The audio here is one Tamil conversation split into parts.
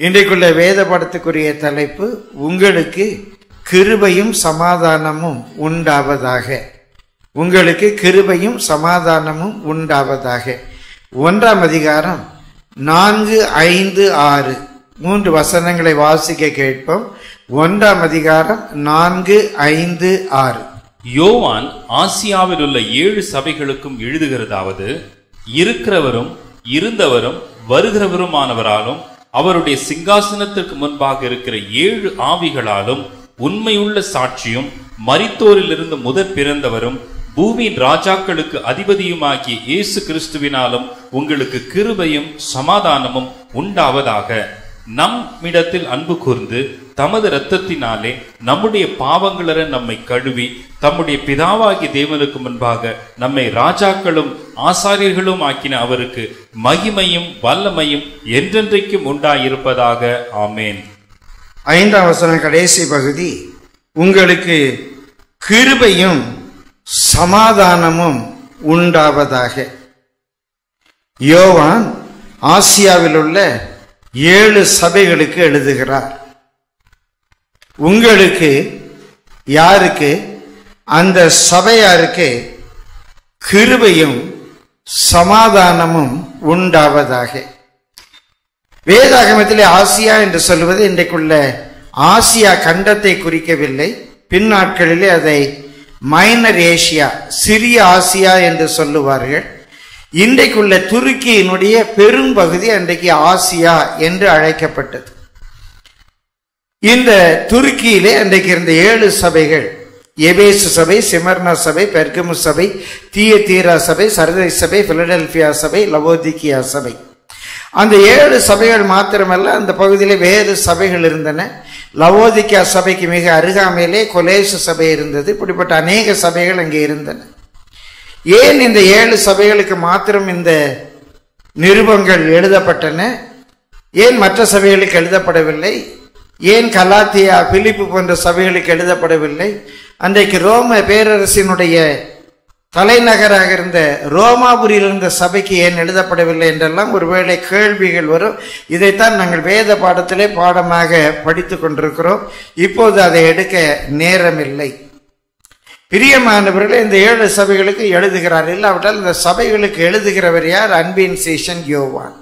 இன்றைக்குள்ள வேத படத்துக்குரிய தலைப்பு உங்களுக்கு கிருபையும் சமாதானமும் உண்டாவதாக உங்களுக்கு கிருபையும் சமாதானமும் உண்டாவதாக ஒன்றாம் அதிகாரம் நான்கு ஐந்து ஆறு மூன்று வசனங்களை வாசிக்க கேட்போம் ஒன்றாம் அதிகாரம் நான்கு ஐந்து ஆறு யோவான் ஆசியாவில் உள்ள ஏழு சபைகளுக்கும் எழுதுகிறதாவது இருக்கிறவரும் இருந்தவரும் வருகிறவருமானவராலும் அவருடைய சிங்காசனத்திற்கு முன்பாக இருக்கிற ஏழு ஆவிகளாலும் உண்மையுள்ள சாட்சியும் மரித்தோரிலிருந்து முதற் பிறந்தவரும் பூமியின் ராஜாக்களுக்கு அதிபதியுமாகிய இயேசு கிறிஸ்துவினாலும் உங்களுக்கு கிருபையும் சமாதானமும் உண்டாவதாக நம்மிடத்தில் அன்பு கூர்ந்து தமது இரத்தத்தினாலே நம்முடைய பாவங்களற நம்மை கழுவி தம்முடைய பிதாவாகிய தேவனுக்கு முன்பாக நம்மை ராஜாக்களும் ஆசாரியர்களும் ஆக்கின அவருக்கு மகிமையும் வல்லமையும் என்றென்றைக்கும் உண்டாயிருப்பதாக ஆமேன் ஐந்தாம் வசனம் கடைசி பகுதி உங்களுக்கு கிருபையும் சமாதானமும் உண்டாவதாக யோவான் ஆசியாவில் உள்ள ஏழு சபைகளுக்கு எழுதுகிறார் உங்களுக்கு யாருக்கு அந்த சபையாருக்கு கிருபையும் சமாதானமும் உண்டாவதாக வேதாகமத்திலே ஆசியா என்று சொல்வது இன்றைக்குள்ள ஆசியா கண்டத்தை குறிக்கவில்லை பின்னாட்களிலே அதை மைனர் ஏசியா சிறிய ஆசியா என்று சொல்லுவார்கள் இன்றைக்குள்ள துருக்கியினுடைய பெரும் பகுதி அன்றைக்கு ஆசியா என்று அழைக்கப்பட்டது இந்த துருக்கியிலே அன்றைக்கு இருந்த ஏழு சபைகள் எபேசு சபை சிமர்னா சபை பெர்கமு சபை தீய தீரா சபை சரதை சபை பிலடெல்பியா சபை லவோதிக்கியா சபை அந்த ஏழு சபைகள் மாத்திரமல்ல அந்த பகுதியிலே வேறு சபைகள் இருந்தன லவோதிக்கா சபைக்கு மிக அருகாமையிலே கொலேசு சபை இருந்தது இப்படிப்பட்ட அநேக சபைகள் அங்கே இருந்தன ஏன் இந்த ஏழு சபைகளுக்கு மாத்திரம் இந்த நிருபங்கள் எழுதப்பட்டன ஏன் மற்ற சபைகளுக்கு எழுதப்படவில்லை ஏன் கலாத்தியா பிலிப்பு போன்ற சபைகளுக்கு எழுதப்படவில்லை அன்றைக்கு ரோம பேரரசினுடைய தலைநகராக இருந்த ரோமாபுரியில் இருந்த சபைக்கு ஏன் எழுதப்படவில்லை என்றெல்லாம் ஒருவேளை கேள்விகள் வரும் இதைத்தான் நாங்கள் வேத பாடத்திலே பாடமாக படித்து கொண்டிருக்கிறோம் இப்போது அதை எடுக்க நேரமில்லை பிரியமானவர்களே இந்த ஏழு சபைகளுக்கு எழுதுகிறார் இல்லாவிட்டால் இந்த சபைகளுக்கு எழுதுகிறவர் யார் அன்பின் சீஷன் யோவான்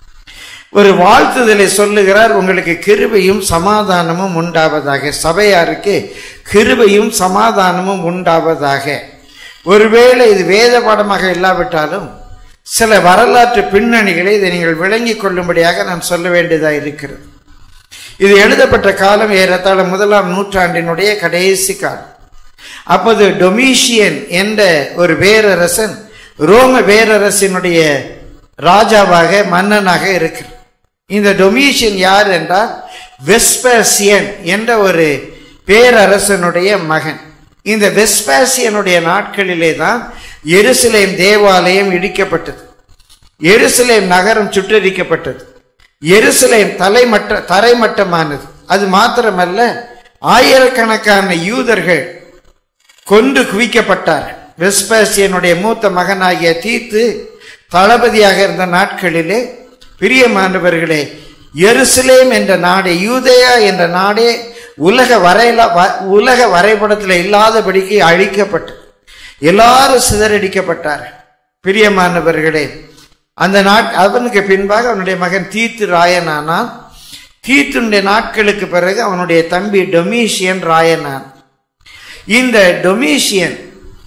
ஒரு வாழ்த்துதலை சொல்லுகிறார் உங்களுக்கு கிருபையும் சமாதானமும் உண்டாவதாக சபையாருக்கு கிருபையும் சமாதானமும் உண்டாவதாக ஒருவேளை இது வேத பாடமாக இல்லாவிட்டாலும் சில வரலாற்று பின்னணிகளை இதை நீங்கள் விளங்கிக் கொள்ளும்படியாக நான் சொல்ல வேண்டியதாக இருக்கிறது இது எழுதப்பட்ட காலம் ஏறத்தாழ முதலாம் நூற்றாண்டினுடைய கடைசி காலம் அப்போது டொமிஷியன் என்ற ஒரு பேரரசன் ரோம பேரரசினுடைய ராஜாவாக மன்னனாக இருக்கிறார் இந்த டொமிஷியன் யார் என்றால் வெஸ்பேசியன் என்ற ஒரு பேரரசனுடைய மகன் இந்த வெஸ்பாசியனுடைய நாட்களிலே தான் எருசலேம் தேவாலயம் இடிக்கப்பட்டது எருசலேம் நகரம் சுட்டரிக்கப்பட்டது எருசலேம் தலைமட்ட தரைமட்டமானது அது மாத்திரமல்ல ஆயிரக்கணக்கான யூதர்கள் கொண்டு குவிக்கப்பட்டார்கள் வெஸ்பாசியனுடைய மூத்த மகனாகிய தீத்து தளபதியாக இருந்த நாட்களிலே பிரியமானவர்களே எருசலேம் என்ற நாடே யூதேயா என்ற நாடே உலக வரையில உலக வரைபடத்தில் இல்லாதபடிக்கு அழிக்கப்பட்டு எல்லாரும் சிதறடிக்கப்பட்டார் பிரியமானவர்களே அந்த நாட் அவனுக்கு பின்பாக அவனுடைய மகன் தீத்து ராயனானான் தீத்துடைய நாட்களுக்கு பிறகு அவனுடைய தம்பி டொமிஷியன் ராயனான் இந்த டொமிஷியன்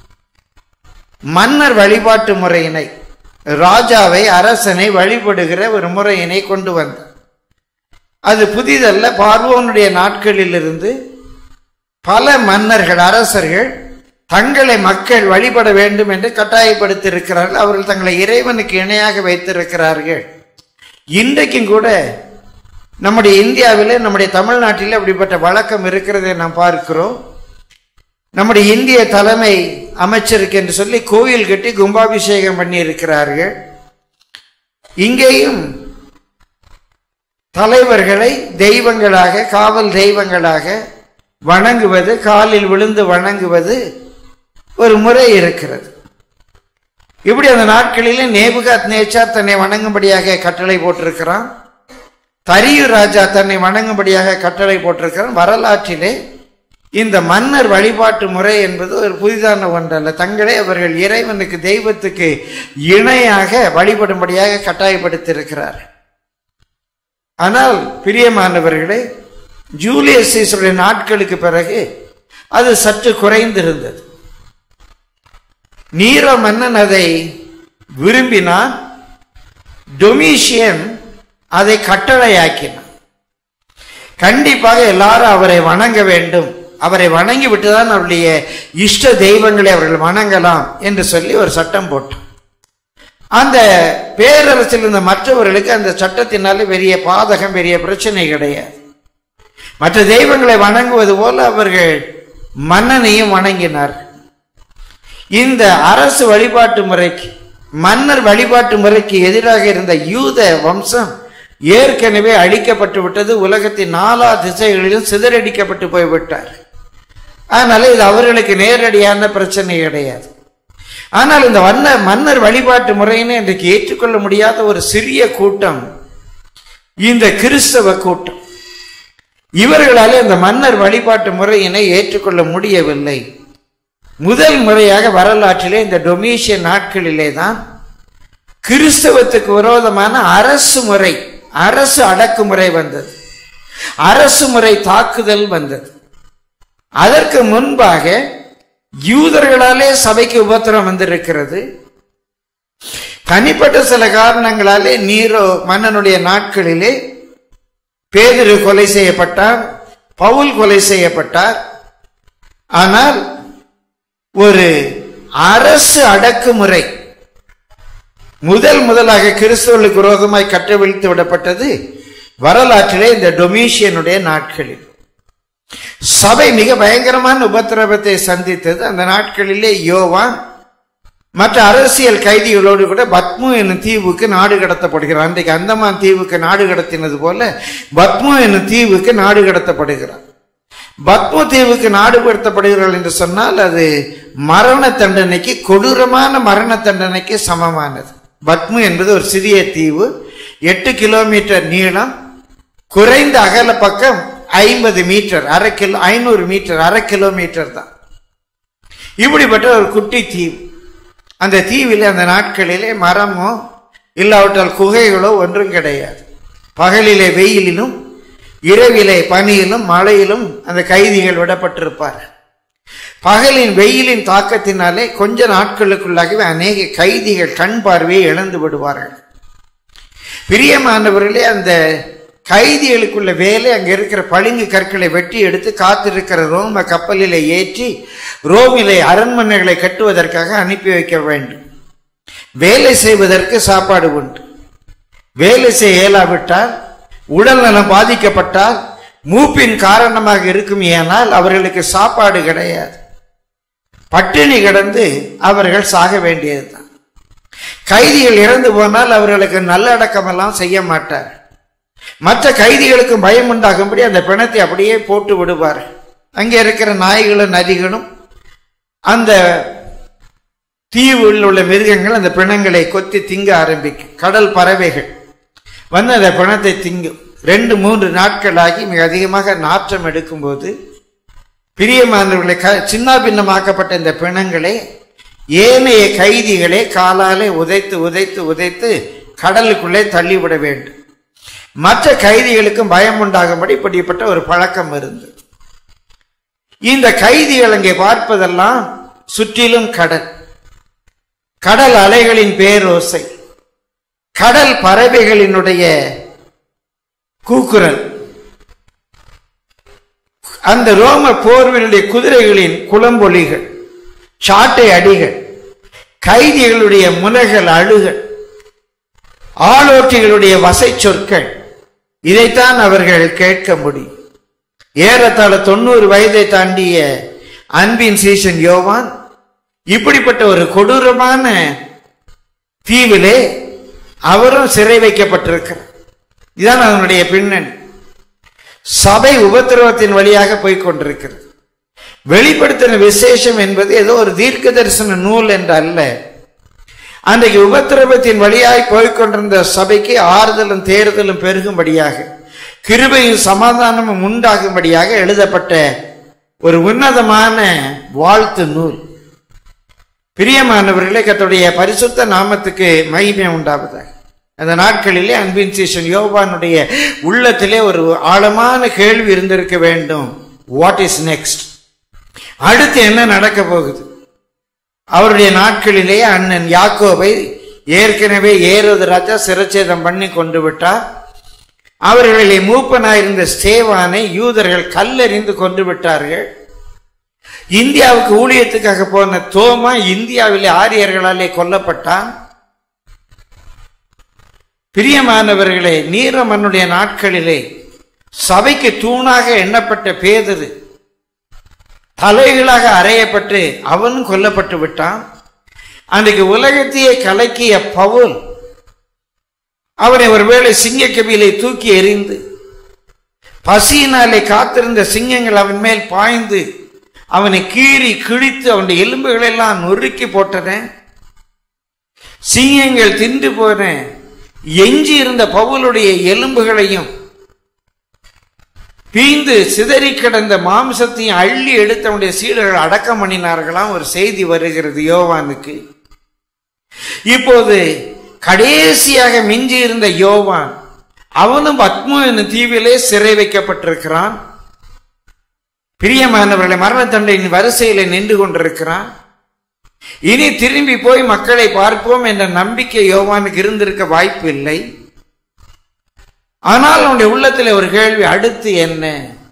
மன்னர் வழிபாட்டு முறையினை ராஜாவை அரசனை வழிபடுகிற ஒரு முறையினை கொண்டு வந்தார் அது புதிதல்ல பார்வோனுடைய நாட்களிலிருந்து பல மன்னர்கள் அரசர்கள் தங்களை மக்கள் வழிபட வேண்டும் என்று கட்டாயப்படுத்தியிருக்கிறார்கள் அவர்கள் தங்களை இறைவனுக்கு இணையாக வைத்திருக்கிறார்கள் இன்றைக்கும் கூட நம்முடைய இந்தியாவிலே நம்முடைய தமிழ்நாட்டில் அப்படிப்பட்ட வழக்கம் இருக்கிறதை நாம் பார்க்கிறோம் நம்முடைய இந்திய தலைமை அமைச்சருக்கு என்று சொல்லி கோயில் கட்டி கும்பாபிஷேகம் பண்ணி இருக்கிறார்கள் இங்கேயும் தலைவர்களை தெய்வங்களாக காவல் தெய்வங்களாக வணங்குவது காலில் விழுந்து வணங்குவது ஒரு முறை இருக்கிறது இப்படி அந்த நாட்களிலே நேபுகாத் நேச்சார் தன்னை வணங்கும்படியாக கட்டளை போட்டிருக்கிறான் தரியு ராஜா தன்னை வணங்கும்படியாக கட்டளை போட்டிருக்கிறான் வரலாற்றிலே இந்த மன்னர் வழிபாட்டு முறை என்பது ஒரு புதிதான ஒன்றல்ல தங்களே அவர்கள் இறைவனுக்கு தெய்வத்துக்கு இணையாக வழிபடும்படியாக கட்டாயப்படுத்தியிருக்கிறார் ஆனால் பிரியமானவர்களே ஜூலியஸ் சீசருடைய நாட்களுக்கு பிறகு அது சற்று குறைந்திருந்தது நீரோ மன்னன் அதை விரும்பினான் டொமிஷியன் அதை கட்டளையாக்கினான் கண்டிப்பாக எல்லாரும் அவரை வணங்க வேண்டும் அவரை வணங்கி விட்டுதான் அவருடைய இஷ்ட தெய்வங்களை அவர்கள் வணங்கலாம் என்று சொல்லி ஒரு சட்டம் போட்டான் அந்த பேரரசில் இருந்த மற்றவர்களுக்கு அந்த சட்டத்தினால பெரிய பாதகம் பெரிய பிரச்சனை கிடையாது மற்ற தெய்வங்களை வணங்குவது போல அவர்கள் மன்னனையும் வணங்கினார் இந்த அரசு வழிபாட்டு முறைக்கு மன்னர் வழிபாட்டு முறைக்கு எதிராக இருந்த யூத வம்சம் ஏற்கனவே அழிக்கப்பட்டு விட்டது உலகத்தின் நாலா திசைகளிலும் சிதறடிக்கப்பட்டு போய்விட்டார் அதனால இது அவர்களுக்கு நேரடியான பிரச்சனை கிடையாது ஆனால் இந்த வண்ண மன்னர் வழிபாட்டு முறையினை இன்றைக்கு ஏற்றுக்கொள்ள முடியாத ஒரு சிறிய கூட்டம் இந்த கிறிஸ்தவ கூட்டம் இவர்களால் இந்த மன்னர் வழிபாட்டு முறையினை ஏற்றுக்கொள்ள முடியவில்லை முதல் முறையாக வரலாற்றிலே இந்த டொமிஷியன் நாட்களிலே தான் கிறிஸ்தவத்துக்கு விரோதமான அரசு முறை அரசு அடக்குமுறை வந்தது அரசு முறை தாக்குதல் வந்தது அதற்கு முன்பாக யூதர்களாலே சபைக்கு உபத்திரம் வந்திருக்கிறது தனிப்பட்ட சில காரணங்களாலே நீரோ மன்னனுடைய நாட்களிலே பேதிரு கொலை செய்யப்பட்டார் பவுல் கொலை செய்யப்பட்டார் ஆனால் ஒரு அரசு அடக்குமுறை முதல் முதலாக கிறிஸ்தவர்களுக்கு விரோதமாய் கட்டவிழ்த்து விடப்பட்டது வரலாற்றிலே இந்த டொமிஷியனுடைய நாட்களில் சபை மிக பயங்கரமான உபத்திரவத்தை சந்தித்தது அந்த நாட்களிலே யோவான் மற்ற அரசியல் கைதிகளோடு கூட பத்மு என்னும் தீவுக்கு நாடு கடத்தப்படுகிறார் அன்றைக்கு அந்தமான் தீவுக்கு நாடு கடத்தினது போல பத்மு என்னும் தீவுக்கு நாடு கடத்தப்படுகிறார் பத்மு தீவுக்கு நாடு கடத்தப்படுகிறார்கள் என்று சொன்னால் அது மரண தண்டனைக்கு கொடூரமான மரண தண்டனைக்கு சமமானது பத்மு என்பது ஒரு சிறிய தீவு எட்டு கிலோமீட்டர் நீளம் குறைந்த அகல பக்கம் ஐம்பது மீட்டர் அரை கிலோ ஐநூறு மீட்டர் அரை கிலோமீட்டர் தான் இப்படிப்பட்ட ஒரு குட்டி தீவு அந்த தீவிலே அந்த நாட்களிலே மரமோ இல்லாவிட்டால் குகைகளோ ஒன்றும் கிடையாது பகலிலே வெயிலிலும் இரவிலே பனியிலும் மழையிலும் அந்த கைதிகள் விடப்பட்டிருப்பார் பகலின் வெயிலின் தாக்கத்தினாலே கொஞ்ச நாட்களுக்குள்ளாகவே அநேக கைதிகள் கண் பார்வையை இழந்து விடுவார்கள் பிரியமானவர்களே அந்த கைதிகளுக்குள்ள வேலை அங்க இருக்கிற பளிங்கு கற்களை வெட்டி எடுத்து காத்திருக்கிற ரோம கப்பலிலே ஏற்றி ரோமிலே அரண்மனைகளை கட்டுவதற்காக அனுப்பி வைக்க வேண்டும் வேலை செய்வதற்கு சாப்பாடு உண்டு வேலை செய்ய இயலாவிட்டால் உடல் நலம் பாதிக்கப்பட்டால் மூப்பின் காரணமாக இருக்கும் ஏனால் அவர்களுக்கு சாப்பாடு கிடையாது பட்டினி கிடந்து அவர்கள் சாக வேண்டியதுதான் கைதிகள் இறந்து போனால் அவர்களுக்கு நல்லடக்கமெல்லாம் செய்ய மாட்டார் மற்ற கைதிகளுக்கு பயம் உண்டாகும்படி அந்த பிணத்தை அப்படியே போட்டு விடுவார் அங்கே இருக்கிற நாய்களும் நரிகளும் அந்த தீவில் உள்ள மிருகங்கள் அந்த பிணங்களை கொத்தி திங்க ஆரம்பிக்கும் கடல் பறவைகள் வந்து அந்த பிணத்தை திங்கும் ரெண்டு மூன்று நாட்களாகி மிக அதிகமாக நாற்றம் எடுக்கும்போது பிரியமானவர்களை க சின்ன பின்னமாக்கப்பட்ட இந்த பிணங்களை ஏனைய கைதிகளை காலாலே உதைத்து உதைத்து உதைத்து கடலுக்குள்ளே தள்ளிவிட வேண்டும் மற்ற கைதிகளுக்கும் பயம் உண்டாகும்படி இப்படிப்பட்ட ஒரு பழக்கம் இருந்தது இந்த கைதிகள் அங்கே பார்ப்பதெல்லாம் சுற்றிலும் கடல் கடல் அலைகளின் பேரோசை கடல் பறவைகளினுடைய கூக்குரல் அந்த ரோம போர்வனுடைய குதிரைகளின் குளம்பொலிகள் சாட்டை அடிகள் கைதிகளுடைய முனகள் அழுகள் ஆளோட்டிகளுடைய வசை சொற்கள் இதைத்தான் அவர்கள் கேட்க முடியும் ஏறத்தாழ தொண்ணூறு வயதை தாண்டிய அன்பின் சீசன் யோவான் இப்படிப்பட்ட ஒரு கொடூரமான தீவிலே அவரும் சிறை வைக்கப்பட்டிருக்கிறார் இதான் அதனுடைய பின்னணி சபை உபத்திரவத்தின் வழியாக போய் கொண்டிருக்கிறது வெளிப்படுத்தின விசேஷம் என்பது ஏதோ ஒரு தீர்க்க தரிசன நூல் என்று அல்ல அன்றைக்கு உபத்திரவத்தின் வழியாய் போய்க்கொண்டிருந்த சபைக்கு ஆறுதலும் தேறுதலும் பெருகும்படியாக கிருபையும் சமாதானமும் உண்டாகும்படியாக எழுதப்பட்ட ஒரு உன்னதமான வாழ்த்து நூல் பிரியமானவர்களே கர்த்தருடைய பரிசுத்த நாமத்துக்கு மகிமை உண்டாவதாக அந்த நாட்களிலே அன்பின் சீசன் யோவானுடைய உள்ளத்திலே ஒரு ஆழமான கேள்வி இருந்திருக்க வேண்டும் வாட் இஸ் நெக்ஸ்ட் அடுத்து என்ன நடக்க போகுது அவருடைய நாட்களிலே அண்ணன் யாக்கோபை ஏற்கனவே ஏறுவது ராஜா சிரச்சேதம் பண்ணி கொண்டு விட்டார் அவர்களிலே மூப்பனாயிருந்த ஸ்தேவானை யூதர்கள் கல்லெறிந்து கொண்டு விட்டார்கள் இந்தியாவுக்கு ஊழியத்துக்காக போன தோமா இந்தியாவிலே ஆரியர்களாலே கொல்லப்பட்டான் பிரியமானவர்களே நீரமன்னுடைய நாட்களிலே சபைக்கு தூணாக எண்ணப்பட்ட பேதரு தலைகளாக அறையப்பட்டு அவனும் கொல்லப்பட்டு விட்டான் அன்றைக்கு உலகத்தையே கலக்கிய பவுல் அவனை ஒருவேளை சிங்கக்கபிலை தூக்கி எறிந்து பசியினாலே காத்திருந்த சிங்கங்கள் அவன் மேல் பாய்ந்து அவனை கீறி கிழித்து அவனுடைய எலும்புகள் எல்லாம் நொறுக்கி போட்டன சிங்கங்கள் தின்று போன எஞ்சி இருந்த பவுலுடைய எலும்புகளையும் பீந்து சிதறி கிடந்த மாம்சத்தையும் அள்ளி எடுத்தவனுடைய சீடர்கள் அடக்கம் பண்ணினார்களாம் ஒரு செய்தி வருகிறது யோவானுக்கு இப்போது கடைசியாக மிஞ்சி இருந்த யோவான் அவனும் பத்மு என்னும் தீவிலே சிறை வைக்கப்பட்டிருக்கிறான் பிரியமானவர்களை மரண தண்டையின் வரிசையில நின்று கொண்டிருக்கிறான் இனி திரும்பி போய் மக்களை பார்ப்போம் என்ற நம்பிக்கை யோவானுக்கு இருந்திருக்க வாய்ப்பு இல்லை ஆனால் அவனுடைய உள்ளத்தில் ஒரு கேள்வி அடுத்து என்ன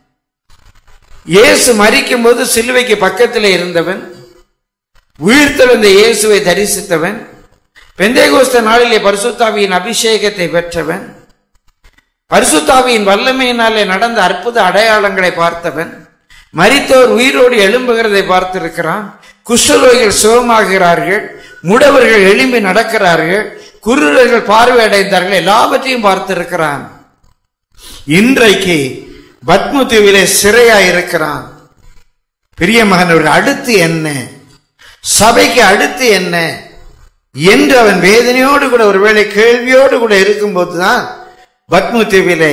இயேசு மறிக்கும் போது சிலுவைக்கு பக்கத்தில் இருந்தவன் உயிர்த்தெழுந்த இயேசுவை தரிசித்தவன் பெந்தேகோஸ்த நாளிலே பரிசுத்தாவியின் அபிஷேகத்தை பெற்றவன் பரிசுத்தாவியின் வல்லமையினாலே நடந்த அற்புத அடையாளங்களை பார்த்தவன் மரித்தோர் உயிரோடு எழும்புகிறதை பார்த்திருக்கிறான் குஷ்டரோகிகள் சுகமாகிறார்கள் முடவர்கள் எழும்பி நடக்கிறார்கள் குருடர்கள் பார்வையடைந்தார்கள் எல்லாவற்றையும் பார்த்திருக்கிறான் இன்றைக்கு பத்ம தீவிலே சிறையாயிருக்கிறான் பிரிய மகனவர் அடுத்து என்ன சபைக்கு அடுத்து என்ன என்று அவன் வேதனையோடு கூட ஒருவேளை கேள்வியோடு கூட இருக்கும்போதுதான் பத்ம தீவிலே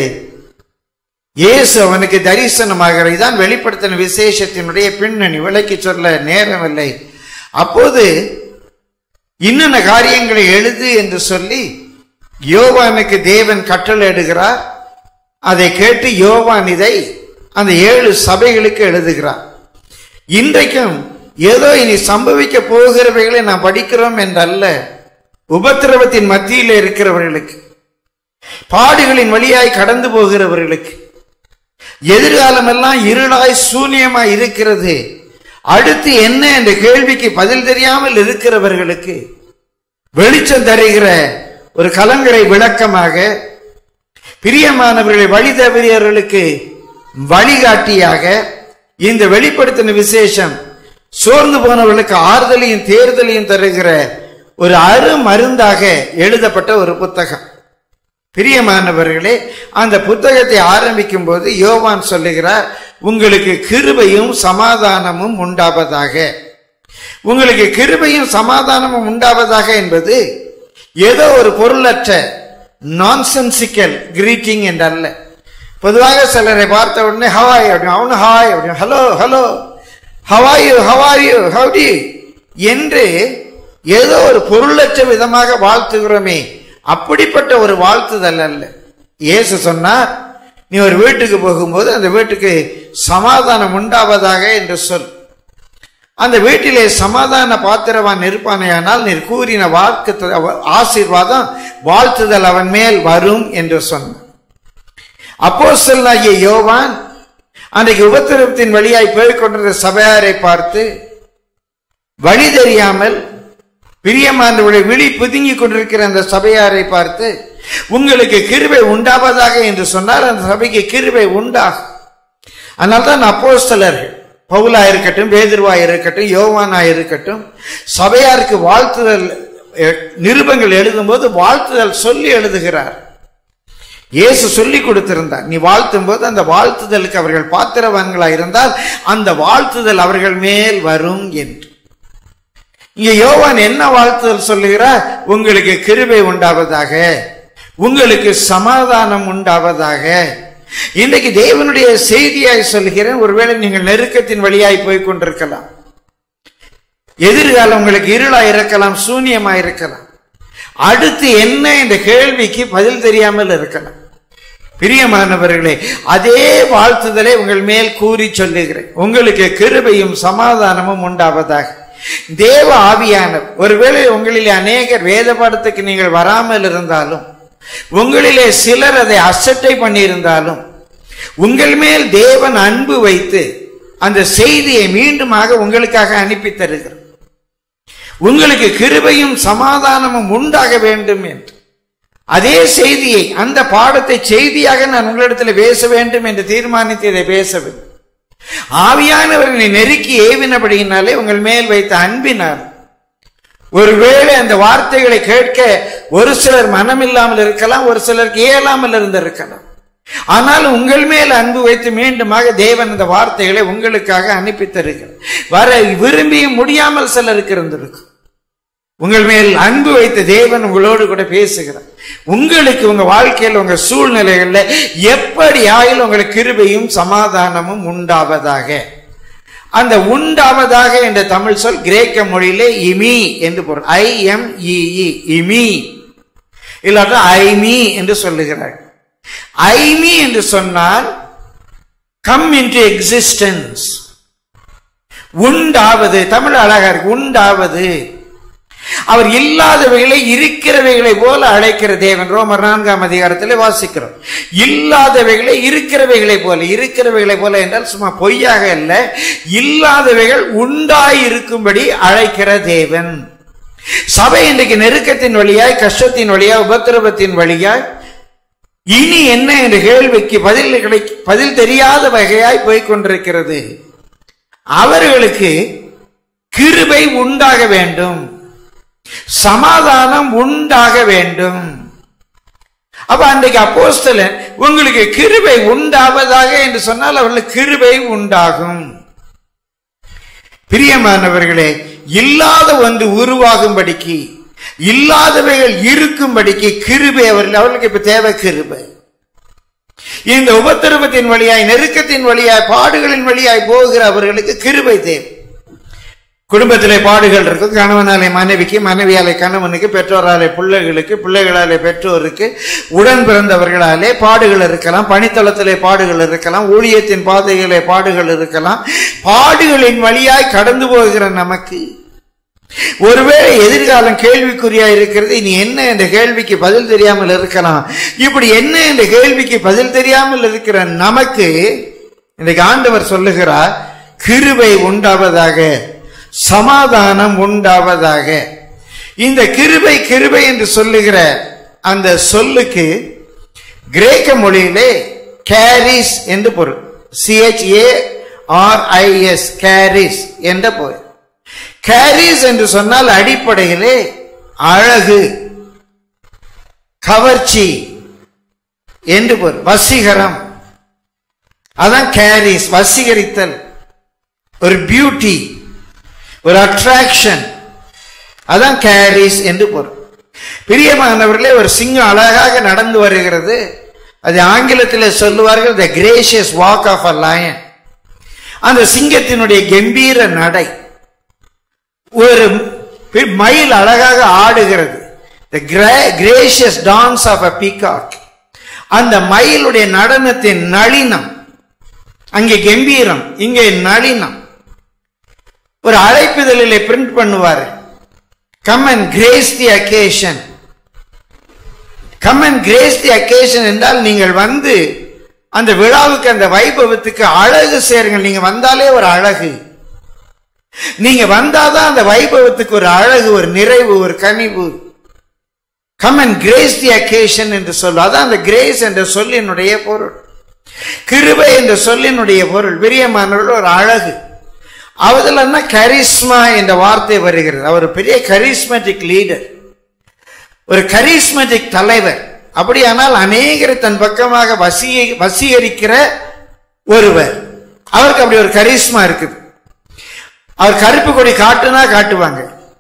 இயேசு அவனுக்கு தரிசனமாக இதான் வெளிப்படுத்தின விசேஷத்தினுடைய பின்னணி விளக்கி சொல்ல நேரமில்லை அப்போது இன்னென்ன காரியங்களை எழுது என்று சொல்லி யோவானுக்கு தேவன் கட்டளையிடுகிறார் அதை கேட்டு யோவான் இதை அந்த ஏழு சபைகளுக்கு எழுதுகிறார் இன்றைக்கும் ஏதோ இனி சம்பவிக்க போகிறவைகளை நாம் படிக்கிறோம் என்றல்ல உபத்திரவத்தின் மத்தியில் இருக்கிறவர்களுக்கு பாடுகளின் வழியாய் கடந்து போகிறவர்களுக்கு எதிர்காலம் எல்லாம் இருளாய் சூன்யமாய் இருக்கிறது அடுத்து என்ன என்ற கேள்விக்கு பதில் தெரியாமல் இருக்கிறவர்களுக்கு வெளிச்சம் தருகிற ஒரு கலங்கரை விளக்கமாக பிரியமானவர்களை வழி தவறியவர்களுக்கு வழிகாட்டியாக இந்த வெளிப்படுத்தின விசேஷம் சோர்ந்து போனவர்களுக்கு ஆறுதலையும் தேர்தலையும் தருகிற ஒரு அரு மருந்தாக எழுதப்பட்ட ஒரு புத்தகம் பிரியமானவர்களே அந்த புத்தகத்தை ஆரம்பிக்கும் போது யோவான் சொல்லுகிறார் உங்களுக்கு கிருபையும் சமாதானமும் உண்டாவதாக உங்களுக்கு கிருபையும் சமாதானமும் உண்டாவதாக என்பது ஏதோ ஒரு பொருளற்ற நான்சென்சிக்கல் கிரீட்டிங் என்றல்ல பொதுவாக சிலரை பார்த்த உடனே ஹவாய் அப்படின்னு அவனு ஹாய் அப்படின்னு hello hello how are you how are you howdy என்று ஏதோ ஒரு பொருளற்ற விதமாக வாழ்த்துகிறோமே அப்படிப்பட்ட ஒரு வாழ்த்துதல் அல்ல இயேசு சொன்னார் நீ ஒரு வீட்டுக்கு போகும்போது அந்த வீட்டுக்கு சமாதானம் உண்டாவதாக என்று சொல் அந்த வீட்டிலே சமாதான பாத்திரவான் இருப்பானேயானால் நீர் கூறின வாக்கு ஆசீர்வாதம் வாழ்த்துதல் அவன் மேல் வரும் என்று சொன்னான் அப்போஸ்தலனாகிய யோவான் அன்றைக்கு உபத்திரவத்தின் வழியாய் போய்க் கொண்டிருந்த சபையாரை பார்த்து வழி தெரியாமல் பிரியமானவர்களை விழி புதுங்கிக் கொண்டிருக்கிற அந்த சபையாரை பார்த்து உங்களுக்கு கிருபை உண்டாவதாக என்று சொன்னால் அந்த சபைக்கு கிருபை உண்டாகும் அதனால்தான் அப்போஸ்தலர்கள் பவுலா இருக்கட்டும் பேதுருவா இருக்கட்டும் யோவானா இருக்கட்டும் சபையாருக்கு வாழ்த்துதல் எ- நிருபங்கள் எழுதும்போது வாழ்த்துதல் சொல்லி எழுதுகிறார் இயேசு சொல்லி கொடுத்திருந்தார் நீ வாழ்த்தும் போது அந்த வாழ்த்துதலுக்கு அவர்கள் பாத்திரவான்களா இருந்தால் அந்த வாழ்த்துதல் அவர்கள் மேல் வரும் என்று இங்க யோவான் என்ன வாழ்த்துதல் சொல்லுகிறார் உங்களுக்கு கிருபை உண்டாவதாக உங்களுக்கு சமாதானம் உண்டாவதாக இன்றைக்கு தேவனுடைய செய்தியாய் சொல்கிறேன் ஒருவேளை நீங்கள் நெருக்கத்தின் வழியாய் போய் கொண்டிருக்கலாம் எதிர்காலம் உங்களுக்கு இருளா இருக்கலாம் சூன்யமா இருக்கலாம் அடுத்து என்ன இந்த கேள்விக்கு பதில் தெரியாமல் இருக்கலாம் பிரியமானவர்களே அதே வாழ்த்துதலை உங்கள் மேல் கூறி சொல்லுகிறேன் உங்களுக்கு கிருபையும் சமாதானமும் உண்டாவதாக தேவ ஆவியானவர் ஒருவேளை உங்களிலே அநேகர் வேத பாடத்துக்கு நீங்கள் வராமல் இருந்தாலும் உங்களிலே சிலர் அதை அசட்டை பண்ணியிருந்தாலும் உங்கள் மேல் தேவன் அன்பு வைத்து அந்த செய்தியை மீண்டுமாக உங்களுக்காக அனுப்பி தருகிறார் உங்களுக்கு கிருபையும் சமாதானமும் உண்டாக வேண்டும் என்று அதே செய்தியை அந்த பாடத்தை செய்தியாக நான் உங்களிடத்தில் பேச வேண்டும் என்று தீர்மானித்து இதை பேசவில்லை ஆவியானவர்களை நெருக்கி ஏவினபடியினாலே உங்கள் மேல் வைத்த அன்பினார் ஒருவேளை அந்த வார்த்தைகளை கேட்க ஒரு சிலர் மனமில்லாமல் இருக்கலாம் ஒரு சிலருக்கு இயலாமல் இருந்திருக்கலாம் ஆனால் உங்கள் மேல் அன்பு வைத்து மீண்டுமாக தேவன் இந்த வார்த்தைகளை உங்களுக்காக அனுப்பி தருகிறார் வர விரும்பியும் முடியாமல் சிலருக்கு இருந்திருக்கும் உங்கள் மேல் அன்பு வைத்த தேவன் உங்களோடு கூட பேசுகிறார் உங்களுக்கு உங்க வாழ்க்கையில் உங்க சூழ்நிலைகள்ல எப்படி ஆயில் உங்களுக்கு கிருபையும் சமாதானமும் உண்டாவதாக அந்த உண்டாவதாக என்ற தமிழ் சொல் கிரேக்க மொழியிலே இமி என்று பொருள் ஐ எம் இ இமி இல்லாட்ட ஐமி என்று சொல்லுகிறார் ஐமி என்று சொன்னால் கம் இன்டு எக்ஸிஸ்டன்ஸ் உண்டாவது தமிழ் அழகா இருக்கு உண்டாவது அவர் இல்லாதவைகளை இருக்கிறவைகளை போல அழைக்கிற தேவன் ரோமர் நான்காம் அதிகாரத்தில் வாசிக்கிறோம் இல்லாதவைகளை இருக்கிறவைகளை போல இருக்கிறவைகளை போல என்றால் சும்மா பொய்யாக அல்ல இல்லாதவைகள் உண்டாய் இருக்கும்படி அழைக்கிற தேவன் சபை இன்றைக்கு நெருக்கத்தின் வழியாய் கஷ்டத்தின் வழியாய் உபத்திரவத்தின் வழியாய் இனி என்ன என்ற கேள்விக்கு பதில் கிடை பதில் தெரியாத வகையாய் போய்க் கொண்டிருக்கிறது அவர்களுக்கு கிருபை உண்டாக வேண்டும் சமாதானம் உண்டாக வேண்டும் அப்ப அன்றைக்கு அப்போஸ்தலன் உங்களுக்கு கிருபை உண்டாவதாக என்று சொன்னால் அவர்களுக்கு கிருபை உண்டாகும் பிரியமானவர்களே இல்லாத ஒன்று உருவாகும்படிக்கு இல்லாதவைகள் இருக்கும்படிக்கு கிருபை அவர்கள் அவர்களுக்கு இப்ப தேவை கிருபை இந்த உபத்திரவத்தின் வழியாய் நெருக்கத்தின் வழியாய் பாடுகளின் வழியாய் போகிற அவர்களுக்கு கிருபை தேவை குடும்பத்திலே பாடுகள் இருக்கு கணவனாலே மனைவிக்கு மனைவியாலே கணவனுக்கு பெற்றோராலே பிள்ளைகளுக்கு பிள்ளைகளாலே பெற்றோருக்கு உடன் பிறந்தவர்களாலே பாடுகள் இருக்கலாம் பணித்தளத்திலே பாடுகள் இருக்கலாம் ஊழியத்தின் பாதைகளே பாடுகள் இருக்கலாம் பாடுகளின் வழியாய் கடந்து போகிற நமக்கு ஒருவேளை எதிர்காலம் கேள்விக்குறியா இருக்கிறது இனி என்ன என்ற கேள்விக்கு பதில் தெரியாமல் இருக்கலாம் இப்படி என்ன என்ற கேள்விக்கு பதில் தெரியாமல் இருக்கிற நமக்கு இன்றைக்கு ஆண்டவர் சொல்லுகிறார் கிருபை உண்டாவதாக சமாதானம் உண்டாவதாக இந்த கிருபை கிருபை என்று சொல்லுகிற அந்த சொல்லுக்கு கிரேக்க மொழியிலே கேரிஸ் என்று பொருள் சிஹெச்ஏ ஆர்ஐஎஸ் கேரிஸ் என்ற பொருள் கேரிஸ் என்று சொன்னால் அடிப்படையிலே அழகு கவர்ச்சி என்று பொருள் வசீகரம் அதான் கேரிஸ் வசீகரித்தல் ஒரு பியூட்டி ஒரு அட்ராக்ஷன் அதான் கேரிஸ் என்று பொருள் பிரியமானவர்களே ஒரு சிங்கம் அழகாக நடந்து வருகிறது அது ஆங்கிலத்தில் சொல்லுவார்கள் the gracious walk of a lion அந்த சிங்கத்தினுடைய கம்பீர நடை ஒரு மயில் அழகாக ஆடுகிறது the gracious dance of a peacock அந்த மயிலுடைய நடனத்தின் நளினம் அங்கே கம்பீரம் இங்கே நளினம் ஒரு அழைப்புதலிலே பிரிண்ட் பண்ணுவார் come and grace the occasion come and grace the occasion என்றால் நீங்கள் வந்து அந்த விழாவுக்கு அந்த வைபவத்துக்கு அழகு சேருங்கள் நீங்க வந்தாலே ஒரு அழகு நீங்க வந்தாதான் அந்த வைபவத்துக்கு ஒரு அழகு ஒரு நிறைவு ஒரு கனிவு come and grace the occasion என்று சொல்லும் அதான் அந்த கிரேஸ் என்ற சொல்லினுடைய பொருள் கிருபை என்ற சொல்லினுடைய பொருள் பிரியமானவர்கள் ஒரு அழகு அவதில் கரிஸ்மா என்ற வார்த்தை வருகிறது அவர் பெரிய கரிஸ்மெட்டிக் லீடர் ஒரு கரிஸ்மெட்டிக் தலைவர் அப்படியானால் அநேகரை தன் பக்கமாக வசிய வசீகரிக்கிற ஒருவர் அவருக்கு அப்படி ஒரு கரிஸ்மா இருக்குது அவர் கருப்பு கொடி காட்டுனா காட்டுவாங்க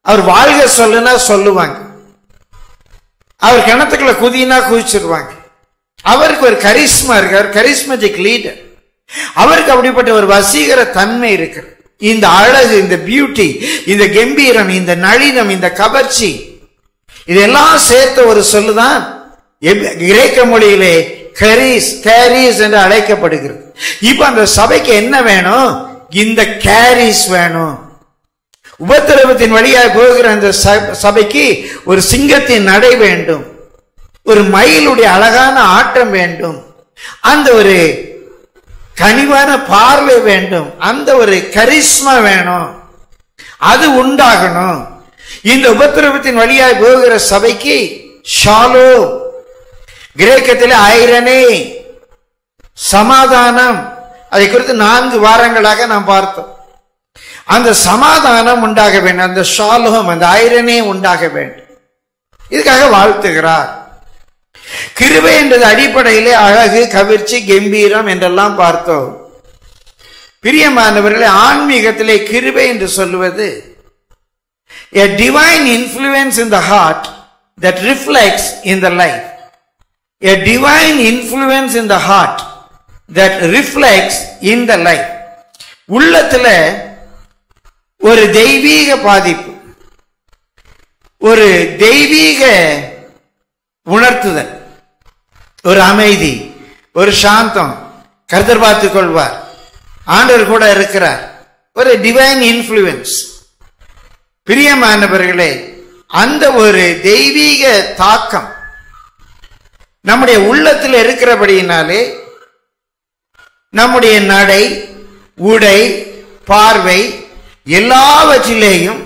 அவர் வாழ்க சொல்லுனா சொல்லுவாங்க அவர் கிணத்துக்குள்ள குதினா குதிச்சிருவாங்க அவருக்கு ஒரு கரிஸ்மா இருக்கு அவர் கரிஸ்மேட்டிக் லீடர் அவருக்கு அப்படிப்பட்ட ஒரு வசீகர தன்மை இருக்கு இந்த அழகு இந்த பியூட்டி இந்த கம்பீரம் இந்த நளினம் இந்த கவர்ச்சி இதெல்லாம் சேர்த்த ஒரு சொல்லுதான் எப்- கிரேக்க மொழியிலே கரீஸ் கேரிஸ் என்று அழைக்கப்படுகிறது இப்ப அந்த சபைக்கு என்ன வேணும் இந்த கேரிஸ் வேணும் உபத்திரவத்தின் வழியாக போகிற அந்த ச- சபைக்கு ஒரு சிங்கத்தின் நடை வேண்டும் ஒரு மயிலுடைய அழகான ஆட்டம் வேண்டும் அந்த ஒரு கனிவான பார்வை வேண்டும் அந்த ஒரு கரிஸ்மா வேணும் அது உண்டாகணும் இந்த உபத்திரவத்தின் வழியாய் போகிற சபைக்கு ஷாலோ கிரேக்கத்தில் ஐரனே சமாதானம் அதை குறித்து நான்கு வாரங்களாக நாம் பார்த்தோம் அந்த சமாதானம் உண்டாக வேண்டும் அந்த ஷாலோம் அந்த ஐரனே உண்டாக வேண்டும் இதுக்காக வாழ்த்துகிறார் கிருபை என்றது அடிப்படையிலே அழகு கவிர்ச்சி கம்பீரம் என்றெல்லாம் பார்த்தோம் பிரியமானவர்களே ஆன்மீகத்திலே கிருபை என்று சொல்லுவது a divine influence in the heart that reflects in the life a divine influence in the heart that reflects in the life உள்ளத்துல ஒரு தெய்வீக பாதிப்பு ஒரு தெய்வீக உணர்த்துதல் ஒரு அமைதி ஒரு சாந்தம் கருத்தர் பார்த்துக் கொள்வார் ஆண்டவர் கூட இருக்கிறார் ஒரு டிவைன் இன்ஃப்ளூயன்ஸ் பிரியமானவர்களே அந்த ஒரு தெய்வீக தாக்கம் நம்முடைய உள்ளத்தில் இருக்கிறபடியினாலே நம்முடைய நடை உடை பார்வை எல்லாவற்றிலேயும்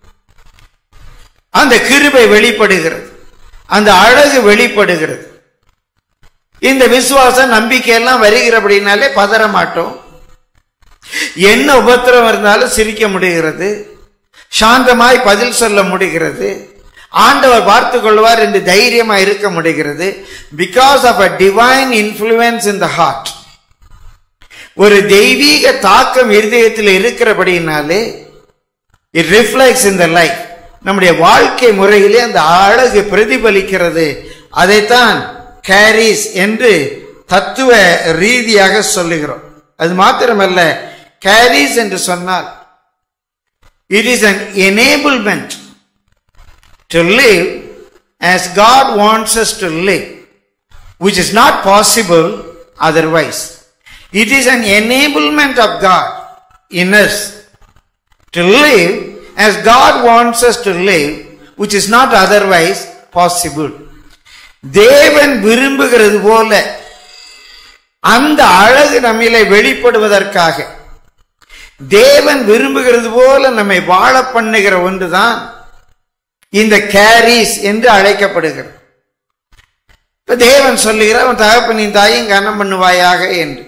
அந்த கிருபை வெளிப்படுகிறது அந்த அழகு வெளிப்படுகிறது இந்த விசுவாசம் நம்பிக்கை எல்லாம் வருகிறபடினாலே பதற மாட்டோம் என்ன உபத்திரம் இருந்தாலும் சிரிக்க முடிகிறது சாந்தமாய் பதில் சொல்ல முடிகிறது ஆண்டவர் பார்த்துக் கொள்வார் என்று தைரியமா இருக்க முடிகிறது because of a divine influence in the heart ஒரு தெய்வீக தாக்கம் இருதயத்தில் இருக்கிறபடினாலே it reflects in the life நம்முடைய வாழ்க்கை முறையிலே அந்த அழகு பிரதிபலிக்கிறது அதைத்தான் கேரிஸ் என்று தத்துவ ரீதியாக சொல்லுகிறோம் அது மாத்திரமல்ல கேரிஸ் என்று சொன்னால் it is an enablement to live as God wants us to live, which is not possible otherwise. It is an enablement of God in us to live as God wants us to live, which is not otherwise possible. தேவன் விரும்புகிறது போல அந்த அழகு நம்மிலே வெளிப்படுவதற்காக தேவன் விரும்புகிறது போல நம்மை வாழ பண்ணுகிற ஒன்றுதான் இந்த கேரிஸ் என்று அழைக்கப்படுகிறது இப்ப தேவன் சொல்லுகிறார் உன் தகப்பனின் தாயும் கனம் பண்ணுவாயாக என்று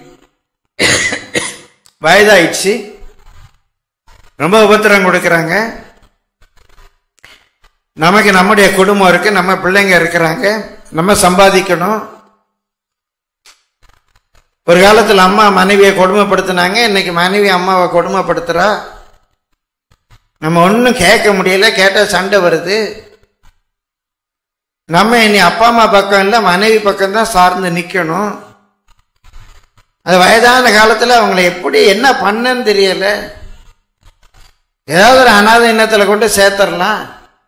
வயதாயிடுச்சு ரொம்ப உபத்திரம் கொடுக்கறாங்க நமக்கு நம்முடைய குடும்பம் இருக்கு நம்ம பிள்ளைங்க இருக்கிறாங்க நம்ம சம்பாதிக்கணும் ஒரு காலத்துல அம்மா மனைவியை கொடுமைப்படுத்தினாங்க இன்னைக்கு மனைவி அம்மாவை கொடுமைப்படுத்துறா நம்ம ஒன்றும் கேட்க முடியல கேட்டா சண்டை வருது நம்ம இனி அப்பா அம்மா பக்கம் இல்லை மனைவி பக்கம் தான் சார்ந்து நிற்கணும் அது வயதான காலத்துல அவங்கள எப்படி என்ன பண்ணன்னு தெரியல ஏதாவது ஒரு அனாதை எண்ணத்துல கொண்டு சேர்த்துடலாம்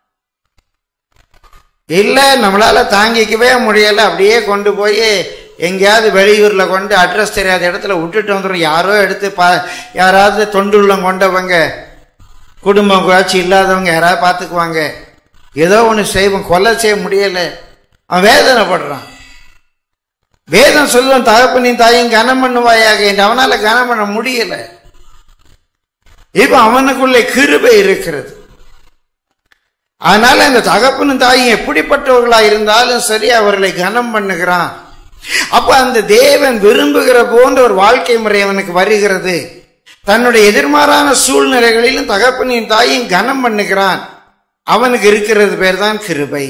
இல்ல நம்மளால தாங்கிக்கவே முடியல அப்படியே கொண்டு போய் எங்கேயாவது வெளியூர்ல கொண்டு அட்ரஸ் தெரியாத இடத்துல விட்டுட்டு வந்துடும் யாரோ எடுத்து பா யாராவது தொண்டுள்ளம் கொண்டவங்க குடும்பம் காட்சி இல்லாதவங்க யாராவது பார்த்துக்குவாங்க ஏதோ ஒன்று செய்வோம் கொலை செய்ய முடியல அவன் வேதனைப்படுறான் வேதம் சொல்லுவான் தகப்பனின் தாயும் கனம் பண்ணுவாயாக என்று அவனால கனம் பண்ண முடியல இப்ப அவனுக்குள்ளே கிருபை இருக்கிறது அதனால இந்த தகப்பனும் தாயும் எப்படிப்பட்டவர்களா இருந்தாலும் சரி அவர்களை கனம் பண்ணுகிறான் அப்ப அந்த தேவன் விரும்புகிற போன்ற ஒரு வாழ்க்கை முறை அவனுக்கு வருகிறது தன்னுடைய எதிர்மாறான சூழ்நிலைகளிலும் தகப்பனின் தாயும் கனம் பண்ணுகிறான் அவனுக்கு இருக்கிறது பேர் தான் கிருபை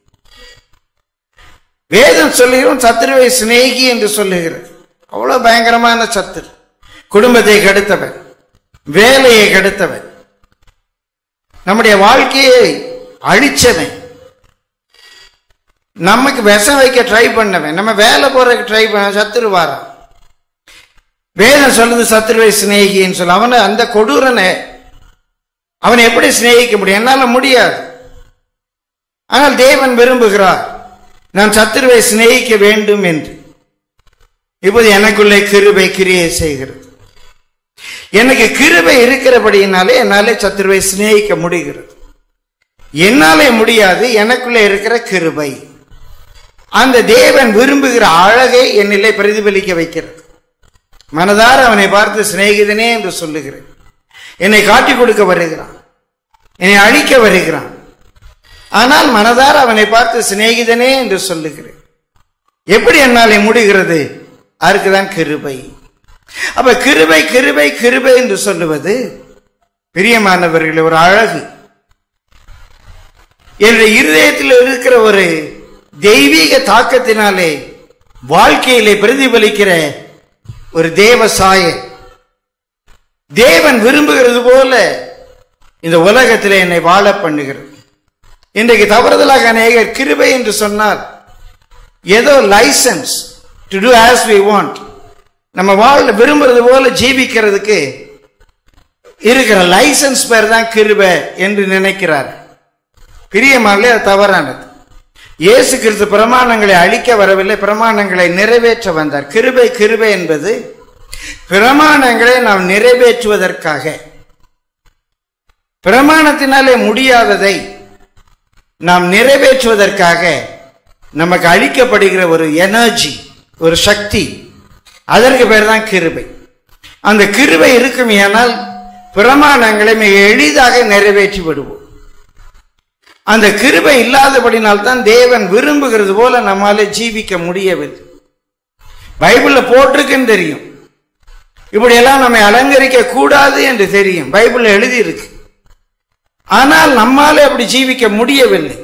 வேதம் சொல்லுகிறோம் சத்துருவை சிநேகி என்று சொல்லுகிறது அவ்வளவு பயங்கரமான சத்துரு குடும்பத்தை கெடுத்தவன் வேலையை கெடுத்தவன் நம்முடைய வாழ்க்கையை அழிச்சவன் நமக்கு விஷம் வைக்க ட்ரை பண்ணவன் நம்ம வேலை போறதுக்கு ட்ரை பண்ண சத்துருவாரா வேதம் சொல்லுது சத்துருவை சிநேகின்னு சொல்ல அவனை அந்த கொடூரனை அவனை எப்படி சிநேகிக்க முடியும் என்னால முடியாது ஆனால் தேவன் விரும்புகிறார் நான் சத்துருவை சிநேகிக்க வேண்டும் என்று இப்போது எனக்குள்ளே கிருபை கிரியை செய்கிறது எனக்கு கிருபை இருக்கிறபடியினாலே என்னாலே சத்துருவை சிநேகிக்க முடிகிறது என்னாலே முடியாது எனக்குள்ளே இருக்கிற கிருபை அந்த தேவன் விரும்புகிற அழகை என்னிலே பிரதிபலிக்க வைக்கிறது மனதார அவனை பார்த்து சிநேகிதனே என்று சொல்லுகிறேன் என்னை காட்டிக் கொடுக்க வருகிறான் என்னை அழிக்க வருகிறான் ஆனால் மனதார அவனை பார்த்து சிநேகிதனே என்று சொல்லுகிறேன் எப்படி என்னாலே முடிகிறது அதுக்குதான் கிருபை அப்ப கிருபை கிருபை கிருபை என்று சொல்லுவது பிரியமானவர்கள் ஒரு அழகு என்னுடைய இருதயத்தில் இருக்கிற ஒரு தெய்வீக தாக்கத்தினாலே வாழ்க்கையிலே பிரதிபலிக்கிற ஒரு தேவ சாய தேவன் விரும்புகிறது போல இந்த உலகத்திலே என்னை வாழ பண்ணுகிறது இன்றைக்கு தவறுதலாக அநேகர் கிருபை என்று சொன்னால் ஏதோ license to do as we want நம்ம வாழ விரும்புறது போல ஜீவிக்கிறதுக்கு இருக்கிற லைசன்ஸ் பேர் தான் கிருபை என்று நினைக்கிறார் பிரியமானே அது தவறானது இயேசு கிறிஸ்து பிரமாணங்களை அழிக்க வரவில்லை பிரமாணங்களை நிறைவேற்ற வந்தார் கிருபை கிருபை என்பது பிரமாணங்களை நாம் நிறைவேற்றுவதற்காக பிரமாணத்தினாலே முடியாததை நாம் நிறைவேற்றுவதற்காக நமக்கு அளிக்கப்படுகிற ஒரு எனர்ஜி ஒரு சக்தி அதற்கு பேர் தான் கிருபை அந்த கிருபை இருக்கும் ஏனால் பிரமாணங்களை மிக எளிதாக நிறைவேற்றி விடுவோம் அந்த கிருபை இல்லாதபடினால் தான் தேவன் விரும்புகிறது போல நம்மால ஜீவிக்க முடியவில்லை பைபிள்ல போட்டிருக்குன்னு தெரியும் இப்படியெல்லாம் நம்மை அலங்கரிக்க கூடாது என்று தெரியும் பைபிள்ல எழுதி இருக்கு ஆனால் நம்மால அப்படி ஜீவிக்க முடியவில்லை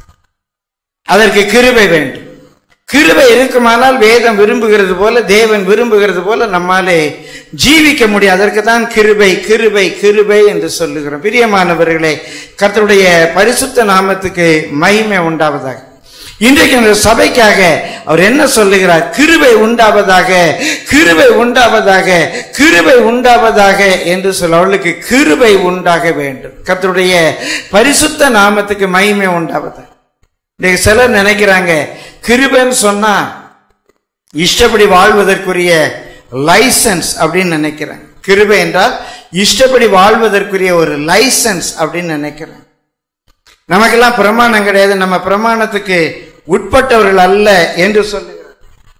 அதற்கு கிருபை வேண்டும் கிருபை இருக்குமானால் வேதம் விரும்புகிறது போல தேவன் விரும்புகிறது போல நம்மாலே ஜீவிக்க முடியும் அதற்கு தான் கிருபை கிருபை கிருபை என்று சொல்லுகிறோம் பிரியமானவர்களே கர்த்தருடைய பரிசுத்த நாமத்துக்கு மகிமை உண்டாவதாக இன்றைக்கு இந்த சபைக்காக அவர் என்ன சொல்லுகிறார் கிருபை உண்டாவதாக கிருபை உண்டாவதாக கிருபை உண்டாவதாக என்று சொல்ல அவளுக்கு கிருபை உண்டாக வேண்டும் கர்த்தருடைய பரிசுத்த நாமத்துக்கு மகிமை உண்டாவதாக இன்னைக்கு சிலர் நினைக்கிறாங்க கிருபைன்னு சொன்னா இஷ்டப்படி வாழ்வதற்குரிய லைசன்ஸ் அப்படின்னு நினைக்கிறேன் கிருபை என்றால் இஷ்டப்படி வாழ்வதற்குரிய ஒரு லைசன்ஸ் அப்படின்னு நினைக்கிறேன் நமக்கெல்லாம் பிரமாணம் கிடையாது நம்ம பிரமாணத்துக்கு உட்பட்டவர்கள் அல்ல என்று சொல்லுகிறார்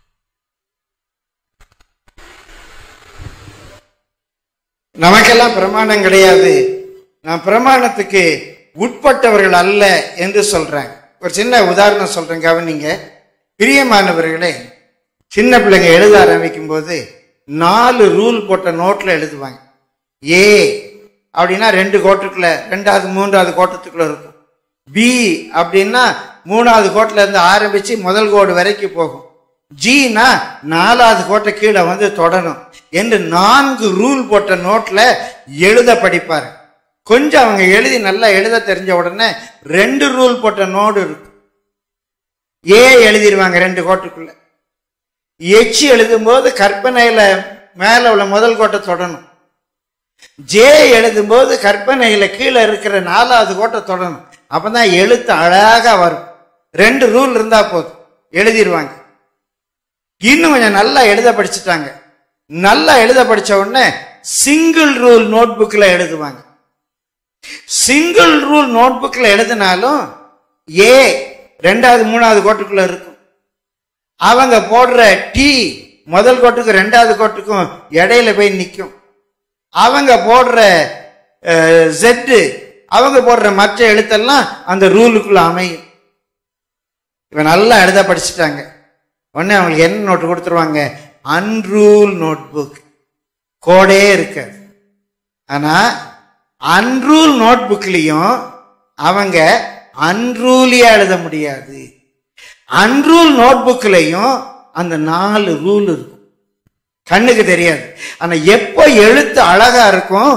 நமக்கெல்லாம் பிரமாணம் கிடையாது நான் பிரமாணத்துக்கு உட்பட்டவர்கள் அல்ல என்று சொல்றாங்க ஒரு சின்ன உதாரணம் சொல்றேன் கவனிங்க பிரியமானவர்களே சின்ன பிள்ளைங்க எழுத ஆரம்பிக்கும் போது நாலு ரூல் போட்ட நோட்ல எழுதுவாங்க ஏ அப்படின்னா ரெண்டு கோட்டுக்குள்ள ரெண்டாவது மூன்றாவது கோட்டத்துக்குள்ள இருக்கும் பி அப்படின்னா மூணாவது கோட்டில் இருந்து ஆரம்பிச்சு முதல் கோடு வரைக்கும் போகும் ஜினா நாலாவது கோட்டை கீழே வந்து தொடரும் என்று நான்கு ரூல் போட்ட நோட்ல எழுத படிப்பாரு கொஞ்சம் அவங்க எழுதி நல்லா எழுத தெரிஞ்ச உடனே ரெண்டு ரூல் போட்ட நோடு இருக்கு ஏ எழுதிடுவாங்க ரெண்டு கோட்டுக்குள்ள எச்சு எழுதும்போது கற்பனையில மேல உள்ள முதல் கோட்டை தொடணும் ஜே எழுதும்போது கற்பனையில கீழே இருக்கிற நாலாவது கோட்டை தொடணும் அப்பதான் எழுத்து அழகா வரும் ரெண்டு ரூல் இருந்தா போதும் எழுதிடுவாங்க இன்னும் கொஞ்சம் நல்லா எழுத படிச்சுட்டாங்க நல்லா எழுத படிச்ச உடனே சிங்கிள் ரூல் நோட் புக்ல எழுதுவாங்க சிங்கிள் ரூல் நோட் புக்ல எழுதினாலும் ஏ ரெண்டாவது மூணாவது கோட்டுக்குள்ள இருக்கும் அவங்க போடுற டி முதல் கோட்டுக்கும் ரெண்டாவது கோட்டுக்கும் இடையில போய் நிற்கும் அவங்க போடுற ஜெட்டு அவங்க போடுற மற்ற எழுத்தெல்லாம் அந்த ரூலுக்குள்ள அமையும் இவன் நல்லா எழுத படிச்சுட்டாங்க உடனே அவங்களுக்கு என்ன நோட்டு கொடுத்துருவாங்க அன்ரூல் நோட் புக் கோடே இருக்காது ஆனா அன்ரூல் நோட் புக்லையும் அவங்க அன்ரூலியா எழுத முடியாது அன்ரூல் நோட் புக்லையும் அந்த நாலு ரூல் இருக்கும் கண்ணுக்கு தெரியாது ஆனா எப்போ எழுத்து அழகா இருக்கும்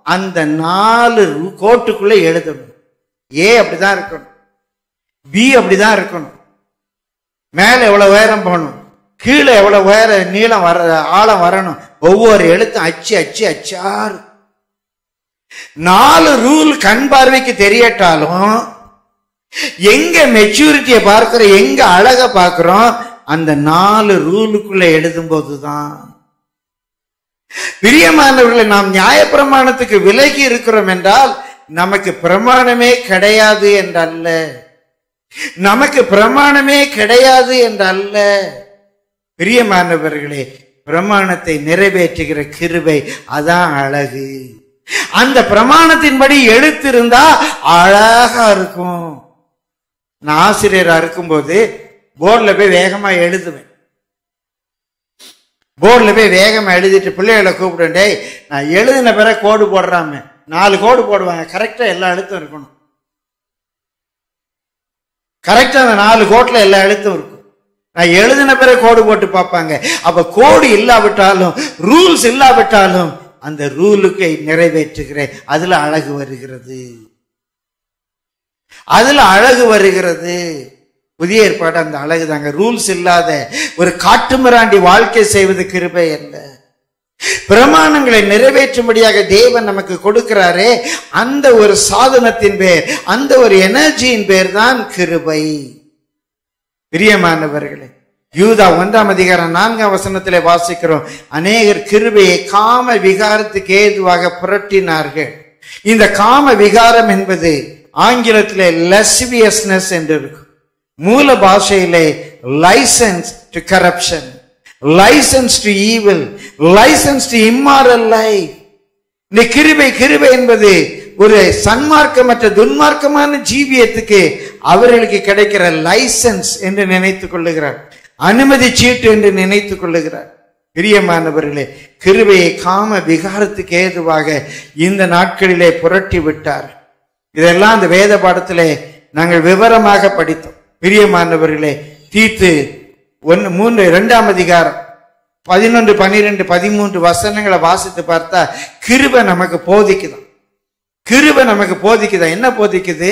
அந்த நாலு ரு- கோட்டுக்குள்ள எழுதணும் ஏ அப்படிதான் இருக்கணும் பி அப்படிதான் இருக்கணும் மேல எவ்வளவு உயரம் போகணும் கீழே எவ்வளவு உயர நீளம் வர ஆழம் வரணும் ஒவ்வொரு எழுத்தும் அச்சு அச்சு அச்சாறு நாலு ரூல் கண் பார்வைக்கு தெரியட்டாலும் எங்க மெச்சூரிட்டியை பார்க்கிறோம் எங்க அழக பார்க்கிறோம் அந்த நாலு ரூலுக்குள்ள எழுதும் போதுதான் பிரியமானவர்களை நாம் நியாயப்பிரமாணத்துக்கு விலகி இருக்கிறோம் என்றால் நமக்கு பிரமாணமே கிடையாது என்றல்ல நமக்கு பிரமாணமே கிடையாது என்றல்ல பிரியமானவர்களே பிரமாணத்தை நிறைவேற்றுகிற கிருபை அதான் அழகு அந்த பிரமாணத்தின்படி எழுத்திருந்தா அழகா இருக்கும் நான் ஆசிரியரா இருக்கும்போது போர்டுல போய் வேகமா எழுதுவேன் போர்டுல போய் வேகமா எழுதிட்டு பிள்ளைகளை கூப்பிடுவேன் டேய் நான் எழுதின பிறகு கோடு போடுறாம நாலு கோடு போடுவாங்க கரெக்டா எல்லா எழுத்தும் இருக்கணும் கரெக்டா அந்த நாலு கோட்ல எல்லா எழுத்தும் இருக்கும் நான் எழுதின பிறகு கோடு போட்டு பார்ப்பாங்க அப்ப கோடு இல்லாவிட்டாலும் ரூல்ஸ் இல்லாவிட்டாலும் அந்த ரூலுக்கு நிறைவேற்றுகிறேன் அதுல அழகு வருகிறது அதுல அழகு வருகிறது புதிய ஏற்பாடு அந்த அழகு தாங்க ரூல்ஸ் இல்லாத ஒரு காட்டுமிராண்டி வாழ்க்கை செய்வது கிருபை அல்ல பிரமாணங்களை நிறைவேற்றும்படியாக தேவன் நமக்கு கொடுக்கிறாரே அந்த ஒரு சாதனத்தின் பேர் அந்த ஒரு எனர்ஜியின் பேர் தான் கிருபை பிரியமானவர்களே யூதா ஒன்றாம் அதிகாரம் நான்காம் வசனத்திலே வாசிக்கிறோம் அநேகர் கிருபையை காம விகாரத்துக்கு ஏதுவாக புரட்டினார்கள் இந்த காம விகாரம் என்பது ஆங்கிலத்திலே லெஸ்வியஸ்னஸ் என்று இருக்கும் மூல பாஷையிலே license to corruption license to evil license to immoral life இந்த கிருபை கிருபை என்பது ஒரு சன்மார்க்கமற்ற துன்மார்க்கமான ஜீவியத்துக்கு அவர்களுக்கு கிடைக்கிற லைசன்ஸ் என்று நினைத்துக் கொள்ளுகிறார் அனுமதி சீட்டு என்று நினைத்துக் கொள்ளுகிறார் பிரியமானவர்களே கிருபையை காம விகாரத்துக்கு ஏதுவாக இந்த நாட்களிலே புரட்டி விட்டார் இதெல்லாம் அந்த வேத பாடத்திலே நாங்கள் விவரமாக படித்தோம் பிரியமானவர்களே தீத்து ஒன்னு மூன்று இரண்டாம் அதிகாரம் பதினொன்று பன்னிரெண்டு பதிமூன்று வசனங்களை வாசித்து பார்த்தா கிருபை நமக்கு போதிக்குதான் கிருபை நமக்கு போதிக்குதா என்ன போதிக்குது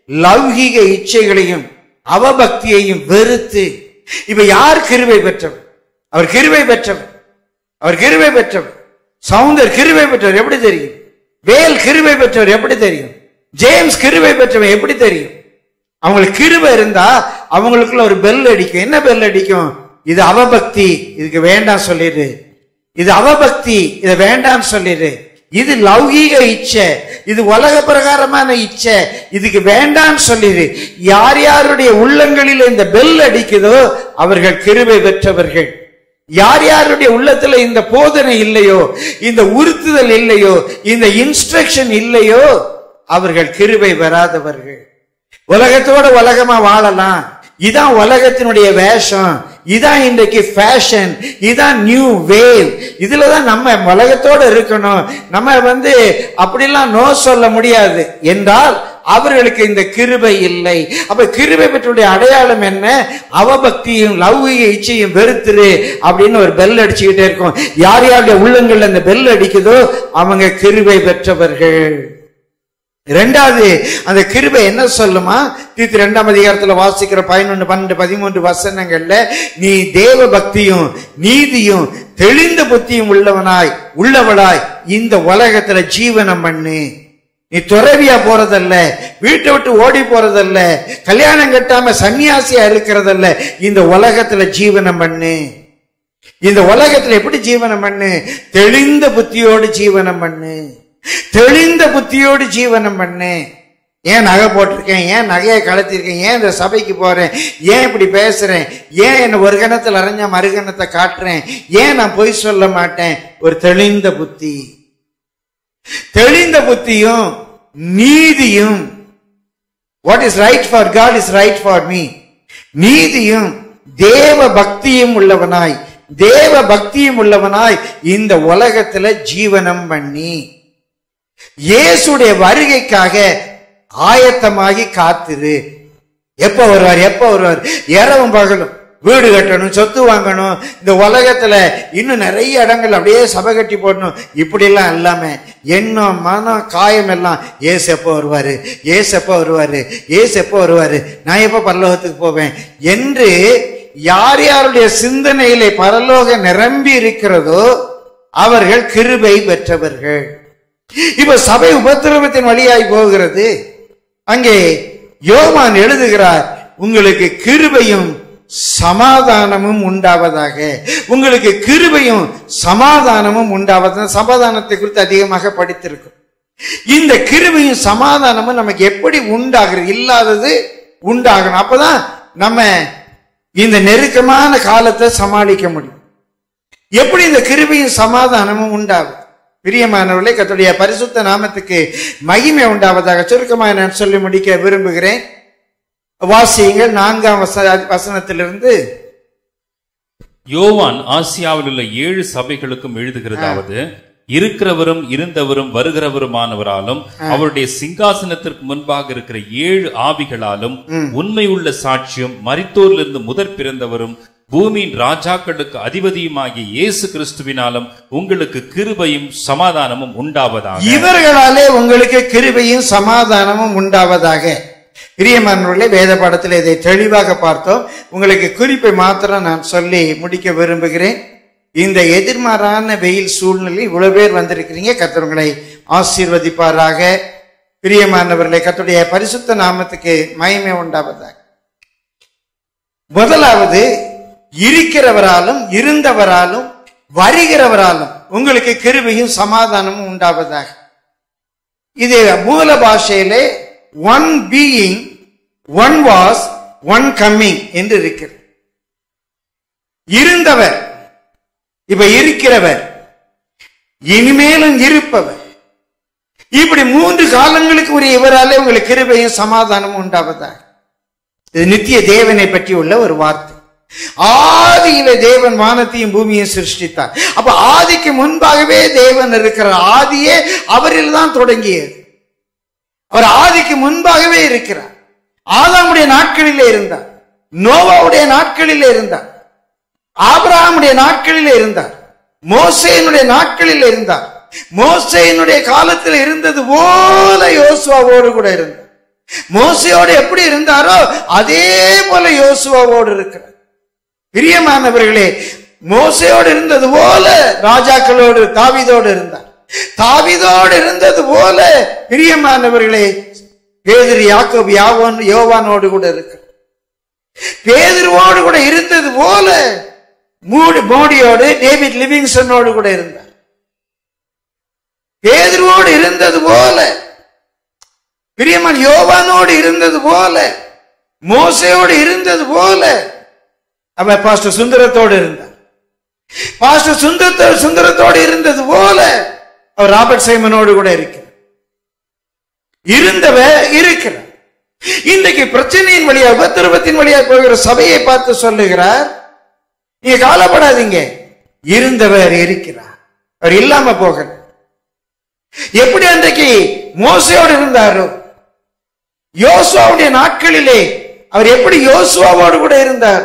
லௌகீக இச்சைகளையும் அவபக்தியையும் வெறுத்து இப்ப யார் கிருபை பெற்றவர் அவர் கிருபை பெற்றவர் அவர் கிருபை பெற்றவர் சவுந்தர் கிருபை பெற்றவர் எப்படி தெரியும் வேல் கிருபை பெற்றவர் எப்படி தெரியும் ஜேம்ஸ் கிருபை பெற்றவன் எப்படி தெரியும் அவங்களுக்கு கிருபை இருந்தா அவங்களுக்குள்ள ஒரு பெல் அடிக்கும் என்ன பெல் அடிக்கும் இது அவபக்தி இதுக்கு வேண்டாம் சொல்லிடு இது அவபக்தி இதை வேண்டாம் சொல்லிடு இது லௌகீக இச்சை இது உலக பிரகாரமான இச்சை இதுக்கு வேண்டாம் சொல்லிடு யார் யாருடைய உள்ளங்களில் இந்த பெல் அடிக்குதோ அவர்கள் கிருபை பெற்றவர்கள் யார் யாருடைய உள்ளத்துல இந்த போதனை இல்லையோ இந்த உறுத்துதல் இல்லையோ இந்த இன்ஸ்ட்ரக்ஷன் இல்லையோ அவர்கள் கிருபை பெறாதவர்கள் உலகத்தோட உலகமா வாழலாம் இதான் உலகத்தினுடைய வேஷம் இதான் இன்றைக்கு ஃபேஷன் இதான் நியூ வேவ் இதுலதான் நம்ம உலகத்தோட இருக்கணும் நம்ம வந்து அப்படிலாம் நோ சொல்ல முடியாது என்றால் அவர்களுக்கு இந்த கிருபை இல்லை அப்ப கிருபை பெற்றுடைய அடையாளம் என்ன அவபக்தியும் லௌகிக இச்சையும் வெறுத்துரு அப்படின்னு ஒரு பெல் அடிச்சுக்கிட்டே இருக்கும் யார் யாருடைய உள்ளங்கள்ல அந்த பெல் அடிக்குதோ அவங்க கிருபை பெற்றவர்கள் இரண்டாவது அந்த கிருபை என்ன சொல்லுமா தீத்து இரண்டாம் அதிகாரத்துல வாசிக்கிற பதினொன்று பன்னெண்டு பதிமூன்று வசனங்கள்ல நீ தேவ பக்தியும் நீதியும் தெளிந்த புத்தியும் உள்ளவனாய் உள்ளவளாய் இந்த உலகத்துல ஜீவனம் பண்ணு நீ துறவியா போறதல்ல வீட்டை விட்டு ஓடி போறதல்ல கல்யாணம் கட்டாம சன்னியாசியா இருக்கிறதல்ல இந்த உலகத்துல ஜீவனம் பண்ணு இந்த உலகத்துல எப்படி ஜீவனம் பண்ணு தெளிந்த புத்தியோடு ஜீவனம் பண்ணு தெளிந்த புத்தியோடு ஜீவனம் பண்ணு ஏன் நகை போட்டிருக்கேன் ஏன் நகையை கலத்திருக்கேன் ஏன் இந்த சபைக்கு போறேன் ஏன் இப்படி பேசுறேன் ஏன் என்ன ஒரு கணத்துல அரைஞ்ச மறுகணத்தை காட்டுறேன் ஏன் நான் பொய் சொல்ல மாட்டேன் ஒரு தெளிந்த புத்தி தெளிந்த புத்தியும் நீதியும் what is right for God is right for me நீதியும் தேவ பக்தியும் உள்ளவனாய் தேவ பக்தியும் உள்ளவனாய் இந்த உலகத்துல ஜீவனம் பண்ணி இயேசுடைய வருகைக்காக ஆயத்தமாகி காத்திரு எப்ப வருவார் எப்ப வருவார் இரவும் பகலும் வீடு கட்டணும் சொத்து வாங்கணும் இந்த உலகத்துல இன்னும் நிறைய இடங்கள் அப்படியே சபை கட்டி போடணும் இப்படிலாம் இல்லாம எண்ணம் மனம் காயம் எல்லாம் ஏசு எப்போ வருவாரு ஏசு எப்போ வருவாரு ஏசு எப்போ வருவாரு நான் எப்போ பரலோகத்துக்கு போவேன் என்று யார் யாருடைய சிந்தனையிலே பரலோகம் நிரம்பி இருக்கிறதோ அவர்கள் கிருபை பெற்றவர்கள் இப்ப சபை உபத்திரவத்தின் வழியாய் போகிறது அங்கே யோவான் எழுதுகிறார் உங்களுக்கு கிருபையும் சமாதானமும் உண்டாவதாக உங்களுக்கு கிருபையும் சமாதானமும் உண்டாவதாக சமாதானத்தை குறித்து அதிகமாக படித்திருக்கும் இந்த கிருபையும் சமாதானமும் நமக்கு எப்படி உண்டாகிறது இல்லாதது உண்டாகணும் அப்பதான் நம்ம இந்த நெருக்கமான காலத்தை சமாளிக்க முடியும் எப்படி இந்த கிருபையும் சமாதானமும் உண்டாகும் பிரியமானவர்களே கத்துடைய பரிசுத்த நாமத்துக்கு மகிமை உண்டாவதாக சுருக்கமாக நான் சொல்லி முடிக்க விரும்புகிறேன் வாசியுங்கள் நான்காம் வச வசனத்திலிருந்து யோவான் ஆசியாவில் உள்ள ஏழு சபைகளுக்கும் எழுதுகிறதாவது இருக்கிறவரும் இருந்தவரும் வருகிறவருமானவராலும் அவருடைய சிங்காசனத்திற்கு முன்பாக இருக்கிற ஏழு ஆவிகளாலும் உண்மை உள்ள சாட்சியம் மரித்தோரிலிருந்து முதற் பிறந்தவரும் பூமியின் ராஜாக்களுக்கு அதிபதியுமாகிய இயேசு கிறிஸ்துவினாலும் உங்களுக்கு கிருபையும் சமாதானமும் உண்டாவதாக இவர்களாலே உங்களுக்கு கிருபையும் சமாதானமும் உண்டாவதாக பிரியமானவர்களே வேத பாடத்தில் இதை தெளிவாக பார்த்தோம் உங்களுக்கு குறிப்பை மாத்திரம் நான் சொல்லி முடிக்க விரும்புகிறேன் இந்த எதிர்மாறான வெயில் சூழ்நிலை இவ்வளவு பேர் வந்திருக்கிறீங்க கத்தவங்களை ஆசீர்வதிப்பாராக பிரியமானவர்களே கத்துடைய பரிசுத்த நாமத்துக்கு மகிமை உண்டாவதாக முதலாவது இருக்கிறவராலும் இருந்தவராலும் வருகிறவராலும் உங்களுக்கு கிருபையும் சமாதானமும் உண்டாவதாக இது மூல பாஷையிலே one being one was one coming என்று இருக்கிறது இருந்தவர் இப்ப இருக்கிறவர் இனிமேலும் இருப்பவர் இப்படி மூன்று காலங்களுக்கு உரிய இவராலே உங்களுக்கு கிருபையும் சமாதானமும் உண்டாவதாக இது நித்திய தேவனை பற்றி உள்ள ஒரு வார்த்தை ஆதியில தேவன் வானத்தையும் பூமியையும் சிருஷ்டித்தார் அப்ப ஆதிக்கு முன்பாகவே தேவன் இருக்கிறார் ஆதியே அவரில் தான் தொடங்கியது அவர் ஆதிக்கு முன்பாகவே இருக்கிறார் ஆதாமுடைய நாட்களிலே இருந்தார் நோவாவுடைய நாட்களிலே இருந்தார் ஆபிரகாமுடைய நாட்களிலே இருந்தார் மோசேனுடைய நாட்களில் இருந்தார் மோசேனுடைய காலத்தில் இருந்தது போல யோசுவாவோடு கூட இருந்தார் மோசையோடு எப்படி இருந்தாரோ அதே போல யோசுவாவோடு இருக்கிறார் பிரியமானவர்களே மோசையோடு இருந்தது போல ராஜாக்களோடு தாவிதோடு இருந்தார் தாவிதோடு இருந்தது போல பிரியமானவர்களே பேதிரு யாக்கோபு யாவோன் யோவானோடு கூட இருக்கிறார் பேதிருவோடு கூட இருந்தது போல மூடி மோடியோடு டேவிட் லிவிங்ஸ்டனோடு கூட இருந்தார் பேதிருவோடு இருந்தது போல பிரியமான் யோவானோடு இருந்தது போல மோசையோடு இருந்தது போல அவ பாஸ்டர் சுந்தரத்தோடு இருந்தார் பாஸ்டர் சுந்தரத்தோ சுந்தரத்தோடு இருந்தது போல அவர் ராபர்ட் சைமனோடு கூட இருக்கிறார் இருந்தவ இருக்கிறார் இன்றைக்கு பிரச்சனையின் வழியா உபத்திரவத்தின் வழியா போகிற சபையை பார்த்து சொல்லுகிறார் நீங்க கவலைப்படாதீங்க இருந்தவர் இருக்கிறார் அவர் இல்லாம போகல எப்படி அன்றைக்கு மோசையோடு இருந்தாரோ யோசுவாவுடைய நாட்களிலே அவர் எப்படி யோசுவாவோடு கூட இருந்தார்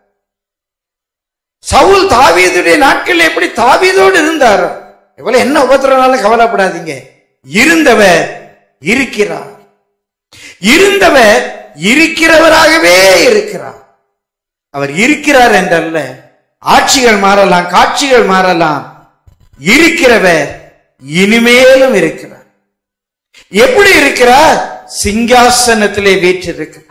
சவுல் தாவீதுடைய நாட்களில் எப்படி தாவீதோடு இருந்தாரோ இவ்வளவு என்ன உபத்திரனாலும் கவலைப்படாதீங்க இருந்தவர் இருக்கிறார் இருந்தவர் இருக்கிறவராகவே இருக்கிறார் அவர் இருக்கிறார் என்றல்ல ஆட்சிகள் மாறலாம் காட்சிகள் மாறலாம் இருக்கிறவர் இனிமேலும் இருக்கிறார் எப்படி இருக்கிறார் சிங்காசனத்திலே வீற்றிருக்கிறார்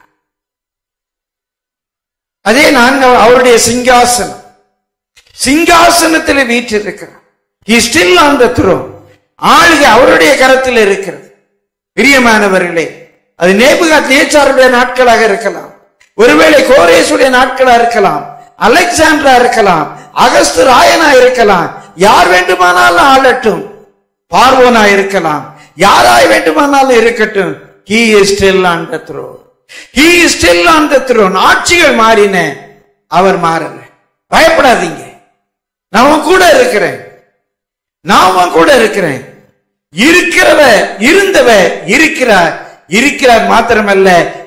அதே நாங்கள் அவருடைய சிங்காசனம் சிங்காசனத்திலே வீற்றிருக்கிறார் he still on the throne ஆளுகை அவருடைய கரத்தில் இருக்கிறது பிரியமானவர்களே அது நேபுகாத் நேச்சாருடைய நாட்களாக இருக்கலாம் ஒருவேளை கோரேசுடைய நாட்களா இருக்கலாம் அலெக்சாண்டரா இருக்கலாம் அகஸ்து ராயனா இருக்கலாம் யார் வேண்டுமானாலும் ஆளட்டும் பார்வோனா இருக்கலாம் யாராய் வேண்டுமானாலும் இருக்கட்டும் he is still on the throne he is still on the throne ஆட்சிகள் மாறின அவர் மாறல பயப்படாதீங்க நான் உன் கூட இருக்கிறேன் நான் உன் கூட இருக்கிறேன் இருக்கிறவ இருந்தவ இருக்கிறார் இருக்கிறார் மாத்திரமல்ல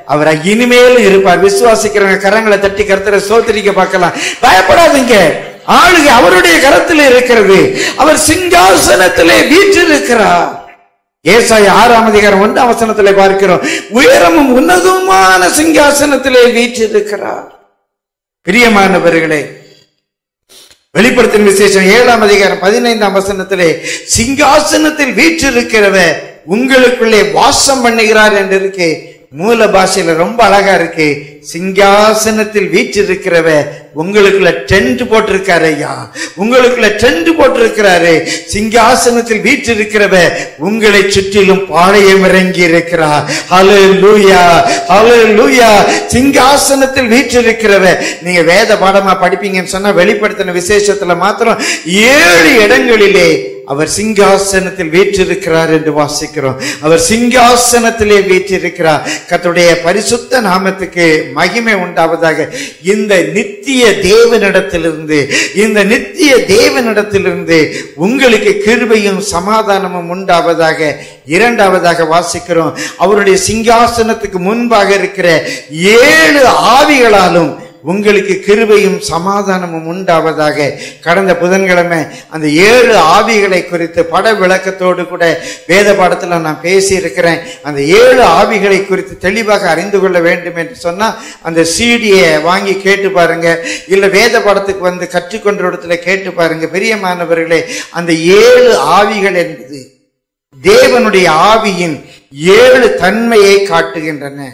அவர் இனிமேலும் இருப்பார் விசுவாசிக்கிறவங்க கரங்களை தட்டி கருத்தரை சோதரிக்க பார்க்கலாம் பயப்படாதீங்க ஆளுகை அவருடைய கரத்தில் இருக்கிறது அவர் சிங்காசனத்திலே வீற்றிருக்கிறார் ஏசாய ஆறாம் அதிகாரம் ஒன்று அவசனத்திலே பார்க்கிறோம் உயரமும் உன்னதமான சிங்காசனத்திலே வீற்றிருக்கிறார் பிரியமானவர்களே வெளிப்படுத்தின விசேஷம் ஏழாம் அதிகாரம் பதினைந்தாம் வசனத்திலே சிங்காசனத்தில் வீற்றிருக்கிறவ உங்களுக்குள்ளே வாசம் பண்ணுகிறார் என்று இருக்கு மூல பாஷையில ரொம்ப அழகா இருக்கு சிங்காசனத்தில் வீற்றிருக்கிறவ உங்களுக்குள்ள டென்ட் போட்டிருக்காரு ஐயா உங்களுக்குள்ள டென்ட் போட்டிருக்கிறாரு சிங்காசனத்தில் வீற்றிருக்கிறவ உங்களை சுற்றிலும் பாளையம் இறங்கி இருக்கிறார் ஹலோ லூயா ஹலோ லூயா சிங்காசனத்தில் வீற்றிருக்கிறவ நீங்க வேத பாடமா படிப்பீங்கன்னு சொன்னா வெளிப்படுத்தின விசேஷத்துல மாத்திரம் ஏழு இடங்களிலே அவர் சிங்காசனத்தில் வீற்றிருக்கிறார் என்று வாசிக்கிறோம் அவர் சிங்காசனத்திலே வீற்றிருக்கிறார் கர்த்தருடைய பரிசுத்த நாமத்துக்கு மகிமை உண்டாவதாக இந்த நித்திய தேவனிடத்திலிருந்து இந்த நித்திய தேவனிடத்திலிருந்து உங்களுக்கு கிருபையும் சமாதானமும் உண்டாவதாக இரண்டாவதாக வாசிக்கிறோம் அவருடைய சிங்காசனத்துக்கு முன்பாக இருக்கிற ஏழு ஆவிகளாலும் உங்களுக்கு கிருபையும் சமாதானமும் உண்டாவதாக கடந்த புதன்கிழமை அந்த ஏழு ஆவிகளை குறித்து பட விளக்கத்தோடு கூட வேத பாடத்துல நான் பேசி இருக்கிறேன் அந்த ஏழு ஆவிகளை குறித்து தெளிவாக அறிந்து கொள்ள வேண்டும் என்று சொன்னா அந்த சீடியை வாங்கி கேட்டு பாருங்க இல்ல வேத பாடத்துக்கு வந்து கற்றுக்கொண்ட இடத்துல கேட்டு பாருங்க பிரியமானவர்களே அந்த ஏழு ஆவிகள் என்பது தேவனுடைய ஆவியின் ஏழு தன்மையை காட்டுகின்றன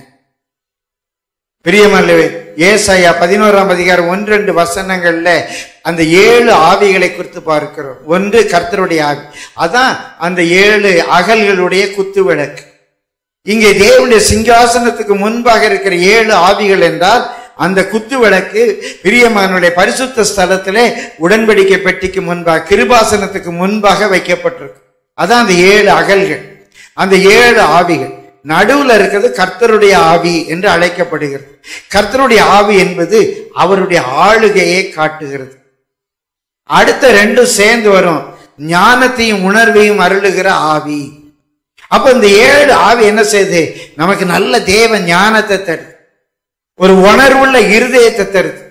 பிரியமல்லவே ஏசாயா பதினோராம் அதிகாரம் ஒன்று ரெண்டு வசனங்கள்ல அந்த ஏழு ஆவிகளை குறித்து பார்க்கிறோம் ஒன்று கர்த்தருடைய ஆவி அதான் அந்த ஏழு அகல்களுடைய குத்து விளக்கு இங்கே தேவனுடைய சிங்காசனத்துக்கு முன்பாக இருக்கிற ஏழு ஆவிகள் என்றால் அந்த குத்து விளக்கு பிரியமானுடைய பரிசுத்த ஸ்தலத்திலே உடன்படிக்கை பெட்டிக்கு முன்பாக கிருபாசனத்துக்கு முன்பாக வைக்கப்பட்டிருக்கு அதான் அந்த ஏழு அகல்கள் அந்த ஏழு ஆவிகள் நடுவுல இருக்கிறது கர்த்தருடைய ஆவி என்று அழைக்கப்படுகிறது கர்த்தருடைய ஆவி என்பது அவருடைய ஆளுகையை காட்டுகிறது அடுத்த ரெண்டும் சேர்ந்து வரும் ஞானத்தையும் உணர்வையும் அருளுகிற ஆவி அப்ப இந்த ஏழு ஆவி என்ன செய்யுது நமக்கு நல்ல தேவ ஞானத்தை தருது ஒரு உணர்வுள்ள இருதயத்தை தருது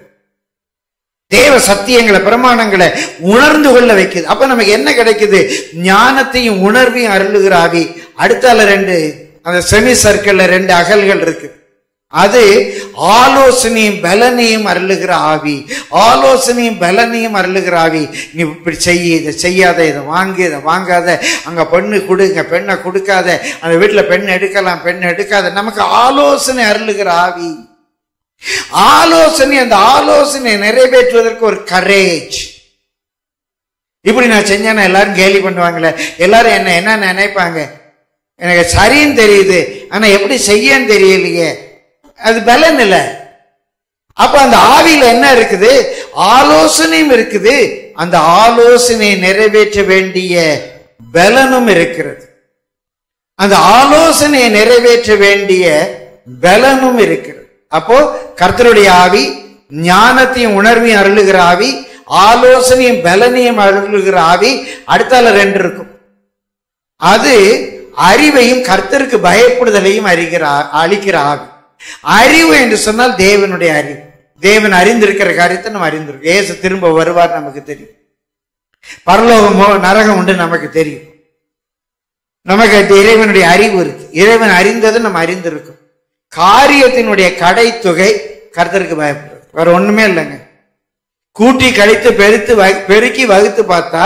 தேவ சத்தியங்களை பிரமாணங்களை உணர்ந்து கொள்ள வைக்குது அப்ப நமக்கு என்ன கிடைக்குது ஞானத்தையும் உணர்வையும் அருளுகிற ஆவி அடுத்தால ரெண்டு அந்த செமி சர்க்கிள்ல ரெண்டு அகல்கள் இருக்கு அது ஆலோசனையும் பலனையும் அருளுகிற ஆவி ஆலோசனையும் பலனையும் அருளுகிற ஆவி நீ இப்படி செய்ய இதை செய்யாத இதை வாங்கு இதை வாங்காத அங்க பெண்ணு கொடு இங்க பெண்ணை கொடுக்காத அந்த வீட்டுல பெண் எடுக்கலாம் பெண் எடுக்காத நமக்கு ஆலோசனை அருளுகிற ஆவி ஆலோசனை அந்த ஆலோசனை நிறைவேற்றுவதற்கு ஒரு கரேஜ் இப்படி நான் செஞ்சேன்னா எல்லாரும் கேலி பண்ணுவாங்களே எல்லாரும் என்ன என்ன நினைப்பாங்க எனக்கு சரின்னு தெரியுது ஆனா எப்படி செய்யன்னு தெரியலையே அது பலன் இல்லை அப்ப அந்த ஆவியில என்ன இருக்குது ஆலோசனையும் இருக்குது அந்த ஆலோசனை நிறைவேற்ற வேண்டிய பலனும் இருக்கிறது அந்த ஆலோசனையை நிறைவேற்ற வேண்டிய பலனும் இருக்கிறது அப்போ கர்த்தருடைய ஆவி ஞானத்தையும் உணர்வையும் அருளுகிற ஆவி ஆலோசனையும் பலனையும் அருளுகிற ஆவி அடுத்தால ரெண்டு இருக்கும் அது அறிவையும் கர்த்தருக்கு பயப்படுதலையும் அறிகிற அளிக்கிற ஆவி அறிவு என்று சொன்னால் தேவனுடைய அறிவு தேவன் அறிந்திருக்கிற காரியத்தை நம்ம அறிந்திருக்கோம் ஏசு திரும்ப வருவார் நமக்கு தெரியும் பரலோகமோ நரகம் உண்டு நமக்கு தெரியும் நமக்கு அந்த இறைவனுடைய அறிவு இருக்கு இறைவன் அறிந்தது நம்ம அறிந்திருக்கோம் காரியத்தினுடைய கடை தொகை கர்த்தருக்கு பயப்படுறது வேற ஒண்ணுமே இல்லைங்க கூட்டி கழித்து பெருத்து வகு- பெருக்கி வகுத்து பார்த்தா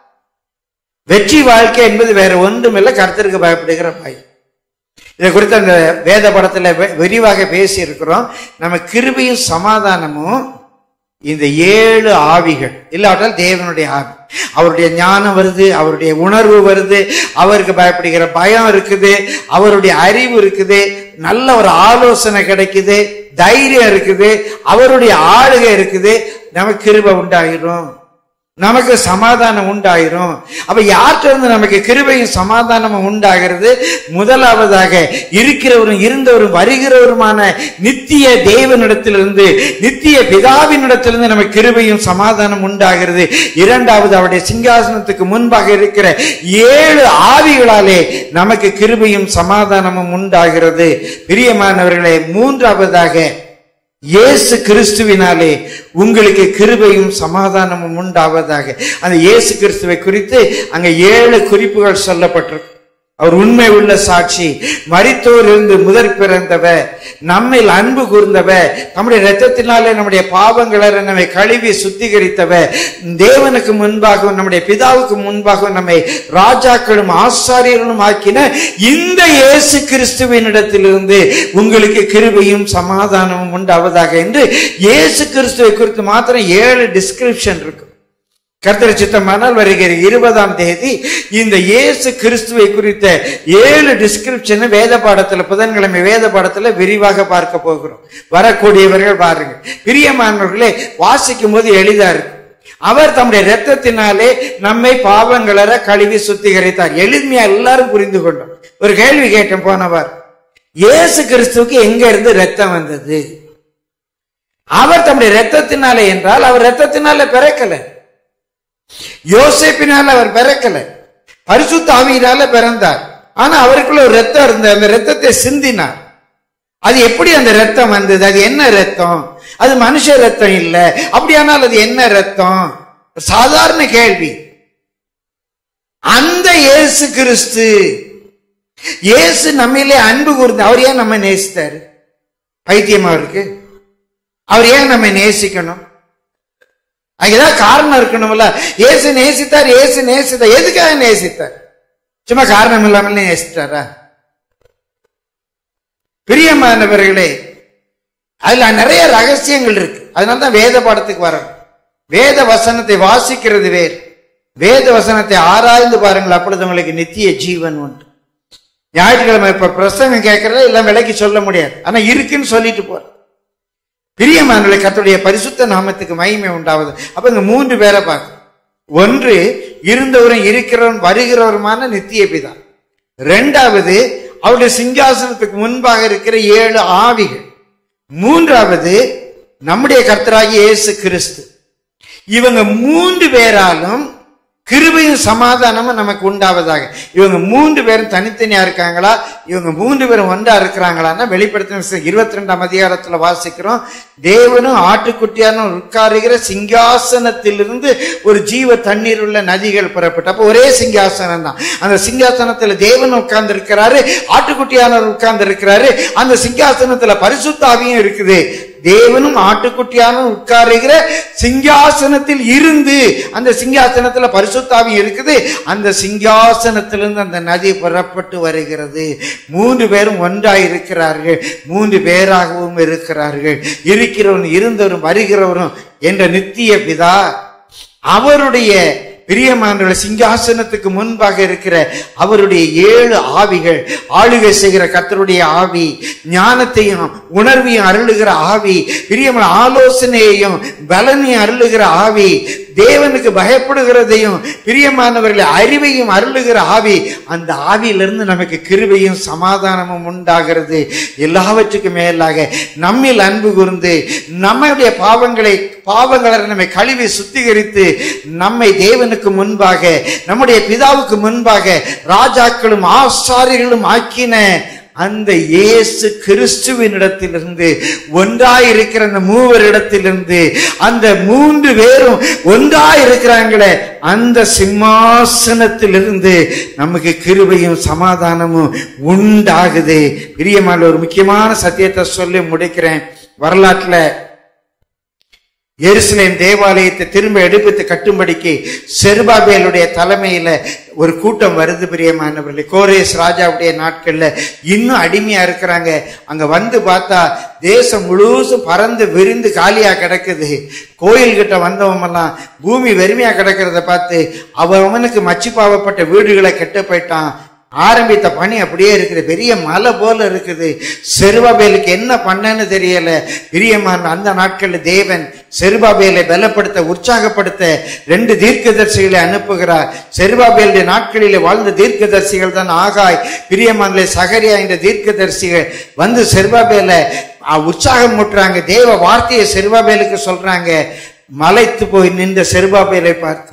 வெற்றி வாழ்க்கை என்பது வேற ஒன்றுமில்லை கர்த்தருக்கு பயப்படுகிற பயம் இதை குறித்து அந்த வேத படத்துல வெ- விரிவாக பேசி இருக்கிறோம் நம்ம கிருபையும் சமாதானமும் இந்த ஏழு ஆவிகள் இல்லாவிட்டால் தேவனுடைய ஆவி அவருடைய ஞானம் வருது அவருடைய உணர்வு வருது அவருக்கு பயப்படுகிற பயம் இருக்குது அவருடைய அறிவு இருக்குது நல்ல ஒரு ஆலோசனை கிடைக்குது தைரியம் இருக்குது அவருடைய ஆளுகை இருக்குது நமக்கு கிருபை உண்டாகிடும் நமக்கு சமாதானம் உண்டாயிரும் அப்ப யார்கிட்ட இருந்து நமக்கு கிருபையும் சமாதானமும் உண்டாகிறது முதலாவதாக இருக்கிறவரும் இருந்தவரும் வருகிறவருமான நித்திய தேவனிடத்திலிருந்து நித்திய பிதாவினிடத்திலிருந்து நமக்கு கிருபையும் சமாதானம் உண்டாகிறது இரண்டாவது அவருடைய சிங்காசனத்துக்கு முன்பாக இருக்கிற ஏழு ஆவிகளாலே நமக்கு கிருபையும் சமாதானமும் உண்டாகிறது பிரியமானவர்களே மூன்றாவதாக இயேசு கிறிஸ்துவினாலே உங்களுக்கு கிருபையும் சமாதானமும் உண்டாவதாக அந்த இயேசு கிறிஸ்துவை குறித்து அங்க ஏழு குறிப்புகள் சொல்லப்பட்டிருக்கு அவர் உண்மை உள்ள சாட்சி மரித்தோர் இருந்து முதற் பிறந்தவர் நம்மில் அன்பு கூர்ந்தவர் நம்முடைய இரத்தத்தினாலே நம்முடைய பாவங்களை நம்மை கழுவி சுத்திகரித்தவர் தேவனுக்கு முன்பாகவும் நம்முடைய பிதாவுக்கு முன்பாகவும் நம்மை ராஜாக்களும் ஆசாரியர்களும் ஆக்கின இந்த இயேசு கிறிஸ்துவினிடத்திலிருந்து உங்களுக்கு கிருபையும் சமாதானமும் உண்டாவதாக என்று இயேசு கிறிஸ்துவை குறித்து மாத்திரம் ஏழு டிஸ்கிரிப்ஷன் இருக்கு கர்த்தர் சித்தமானால் வருகிற இருபதாம் தேதி இந்த இயேசு கிறிஸ்துவை குறித்த ஏழு டிஸ்கிரிப்ஷன் வேத பாடத்துல புதன்கிழமை வேத பாடத்துல விரிவாக பார்க்க போகிறோம் வரக்கூடியவர்கள் பாருங்க பிரியமானவர்களே வாசிக்கும் போது எளிதா இருக்கு அவர் தம்முடைய இரத்தத்தினாலே நம்மை பாவங்களற கழுவி சுத்திகரித்தார் எளிமையா எல்லாரும் புரிந்து கொண்டோம் ஒரு கேள்வி கேட்டேன் போனவர் இயேசு கிறிஸ்துவுக்கு எங்க இருந்து ரத்தம் வந்தது அவர் தம்முடைய இரத்தத்தினாலே என்றால் அவர் இரத்தத்தினால பிறக்கல யோசேப்பினால அவர் பிறக்கல பரிசுத்த ஆவியினால பிறந்தார் ஆனா அவருக்குள்ள ஒரு ரத்தம் இருந்த அந்த ரத்தத்தை சிந்தினார் அது எப்படி அந்த ரத்தம் வந்தது அது என்ன ரத்தம் அது மனுஷ ரத்தம் இல்ல அப்படியானால் அது என்ன ரத்தம் சாதாரண கேள்வி அந்த இயேசு கிறிஸ்து இயேசு நம்மிலே அன்பு கூர்ந்து அவர் ஏன் நம்ம நேசித்தாரு பைத்தியமா இருக்கு அவர் ஏன் நம்ம நேசிக்கணும் அங்க ஏதாவது காரணம் இருக்கணும்ல இயேசு நேசித்தார் இயேசு நேசித்தார் எதுக்காக நேசித்தார் சும்மா காரணம் இல்லாமல் நேசித்தாரா பிரியமானவர்களே அதுல நிறைய ரகசியங்கள் இருக்கு அதனால தான் வேத பாடத்துக்கு வரணும் வேத வசனத்தை வாசிக்கிறது வேறு வேத வசனத்தை ஆராய்ந்து பாருங்கள் அப்பொழுது உங்களுக்கு நித்திய ஜீவன் உண்டு ஞாயிற்றுக்கிழமை இப்ப பிரசங்கம் கேட்கறத எல்லாம் விலைக்கு சொல்ல முடியாது ஆனா இருக்குன்னு சொல்லிட்டு போற பிரியமானவர்களை கர்த்தருடைய பரிசுத்த நாமத்துக்கு மகிமை உண்டாவது அப்ப இங்க மூன்று பேரை பார்க்க ஒன்று இருந்தவரும் இருக்கிறவரும் வருகிறவருமான நித்திய பிதா ரெண்டாவது அவருடைய சிங்காசனத்துக்கு முன்பாக இருக்கிற ஏழு ஆவிகள் மூன்றாவது நம்முடைய கர்த்தராகிய இயேசு கிறிஸ்து இவங்க மூன்று பேராலும் கிருபையும் சமாதானமும் நமக்கு உண்டாவதாக இவங்க மூன்று பேரும் தனித்தனியா இருக்காங்களா இவங்க மூன்று பேரும் ஒன்றா இருக்கிறாங்களான்னா வெளிப்படுத்தின இருபத்தி ரெண்டாம் அதிகாரத்துல வாசிக்கிறோம் தேவனும் ஆட்டுக்குட்டியானும் உட்காருகிற சிங்காசனத்திலிருந்து ஒரு ஜீவ தண்ணீர் உள்ள நதிகள் புறப்பட்டு அப்போ ஒரே சிங்காசனம் தான் அந்த சிங்காசனத்துல தேவன் உட்கார்ந்து இருக்கிறாரு ஆட்டுக்குட்டியானவர் உட்கார்ந்து இருக்கிறாரு அந்த சிங்காசனத்துல பரிசுத்தாவியும் இருக்குது தேவனும் ஆட்டுக்குட்டியானும் உட்காருகிற சிங்காசனத்தில் இருந்து அந்த சிங்காசனத்துல பரிசுத்தாவி இருக்குது அந்த சிங்காசனத்திலிருந்து அந்த நதி புறப்பட்டு வருகிறது மூன்று பேரும் ஒன்றாய் இருக்கிறார்கள் மூன்று பேராகவும் இருக்கிறார்கள் இருக்கிறவரும் இருந்தவரும் வருகிறவரும் என்ற நித்திய பிதா அவருடைய பிரியமானவர்கள் சிங்காசனத்துக்கு முன்பாக இருக்கிற அவருடைய ஏழு ஆவிகள் ஆளுகை செய்கிற கத்தருடைய ஆவி ஞானத்தையும் உணர்வையும் அருளுகிற ஆவி பிரியமான ஆலோசனையையும் பலனையும் அருளுகிற ஆவி தேவனுக்கு பயப்படுகிறதையும் பிரியமானவர்களை அறிவையும் அருளுகிற ஆவி அந்த ஆவியிலிருந்து நமக்கு கிருபையும் சமாதானமும் உண்டாகிறது எல்லாவற்றுக்கும் மேலாக நம்மில் அன்பு கூர்ந்து நம்முடைய பாவங்களை பாவங்களை நம்மை கழுவி சுத்திகரித்து நம்மை தேவனுக்கு முன்பாக நம்முடைய பிதாவுக்கு முன்பாக ராஜாக்களும் ஆசாரியர்களும் ஆக்கின அந்த இயேசு கிறிஸ்துவினிடத்திலிருந்து ஒன்றாயிருக்கிற அந்த மூவரிடத்திலிருந்து அந்த மூன்று பேரும் ஒன்றாயிருக்கிறாங்களே அந்த சிம்மாசனத்திலிருந்து நமக்கு கிருபையும் சமாதானமும் உண்டாகுது பிரியமான ஒரு முக்கியமான சத்தியத்தை சொல்லி முடிக்கிறேன் வரலாற்றுல எருசலேம் தேவாலயத்தை திரும்ப எடுப்பித்து கட்டும்படிக்கு செருபாபேலுடைய தலைமையில ஒரு கூட்டம் வருது பிரியமானவர்களே கோரேஸ் ராஜாவுடைய நாட்கள்ல இன்னும் அடிமையா இருக்கிறாங்க அங்க வந்து பார்த்தா தேசம் முழுசும் பறந்து விரிந்து காலியா கிடக்குது கோயில் கிட்ட வந்தவமெல்லாம் பூமி வெறுமையா கிடக்கிறத பார்த்து அவன் அவனுக்கு மச்சிப்பாவப்பட்ட வீடுகளை கெட்டு போயிட்டான் ஆரம்பித்த பணி அப்படியே இருக்குது பெரிய மலை போல இருக்குது செருபாபேலுக்கு என்ன பண்ணன்னு தெரியல பிரியமான அந்த நாட்களில் தேவன் செருபாபேலை பலப்படுத்த உற்சாகப்படுத்த ரெண்டு தீர்க்கதரிசிகளை அனுப்புகிறார் செருபாபேலுடைய நாட்களிலே வாழ்ந்த தீர்க்கதரிசிகள் தான் ஆகாய் பிரியமானலே சகரியா என்ற தீர்க்கதரிசிகள் வந்து செருபாபேலை அஹ், உற்சாகம் முட்டுறாங்க தேவ வார்த்தையை செருபாபேலுக்கு சொல்றாங்க மலைத்து போய் நின்ற செருபாபேலை பார்த்து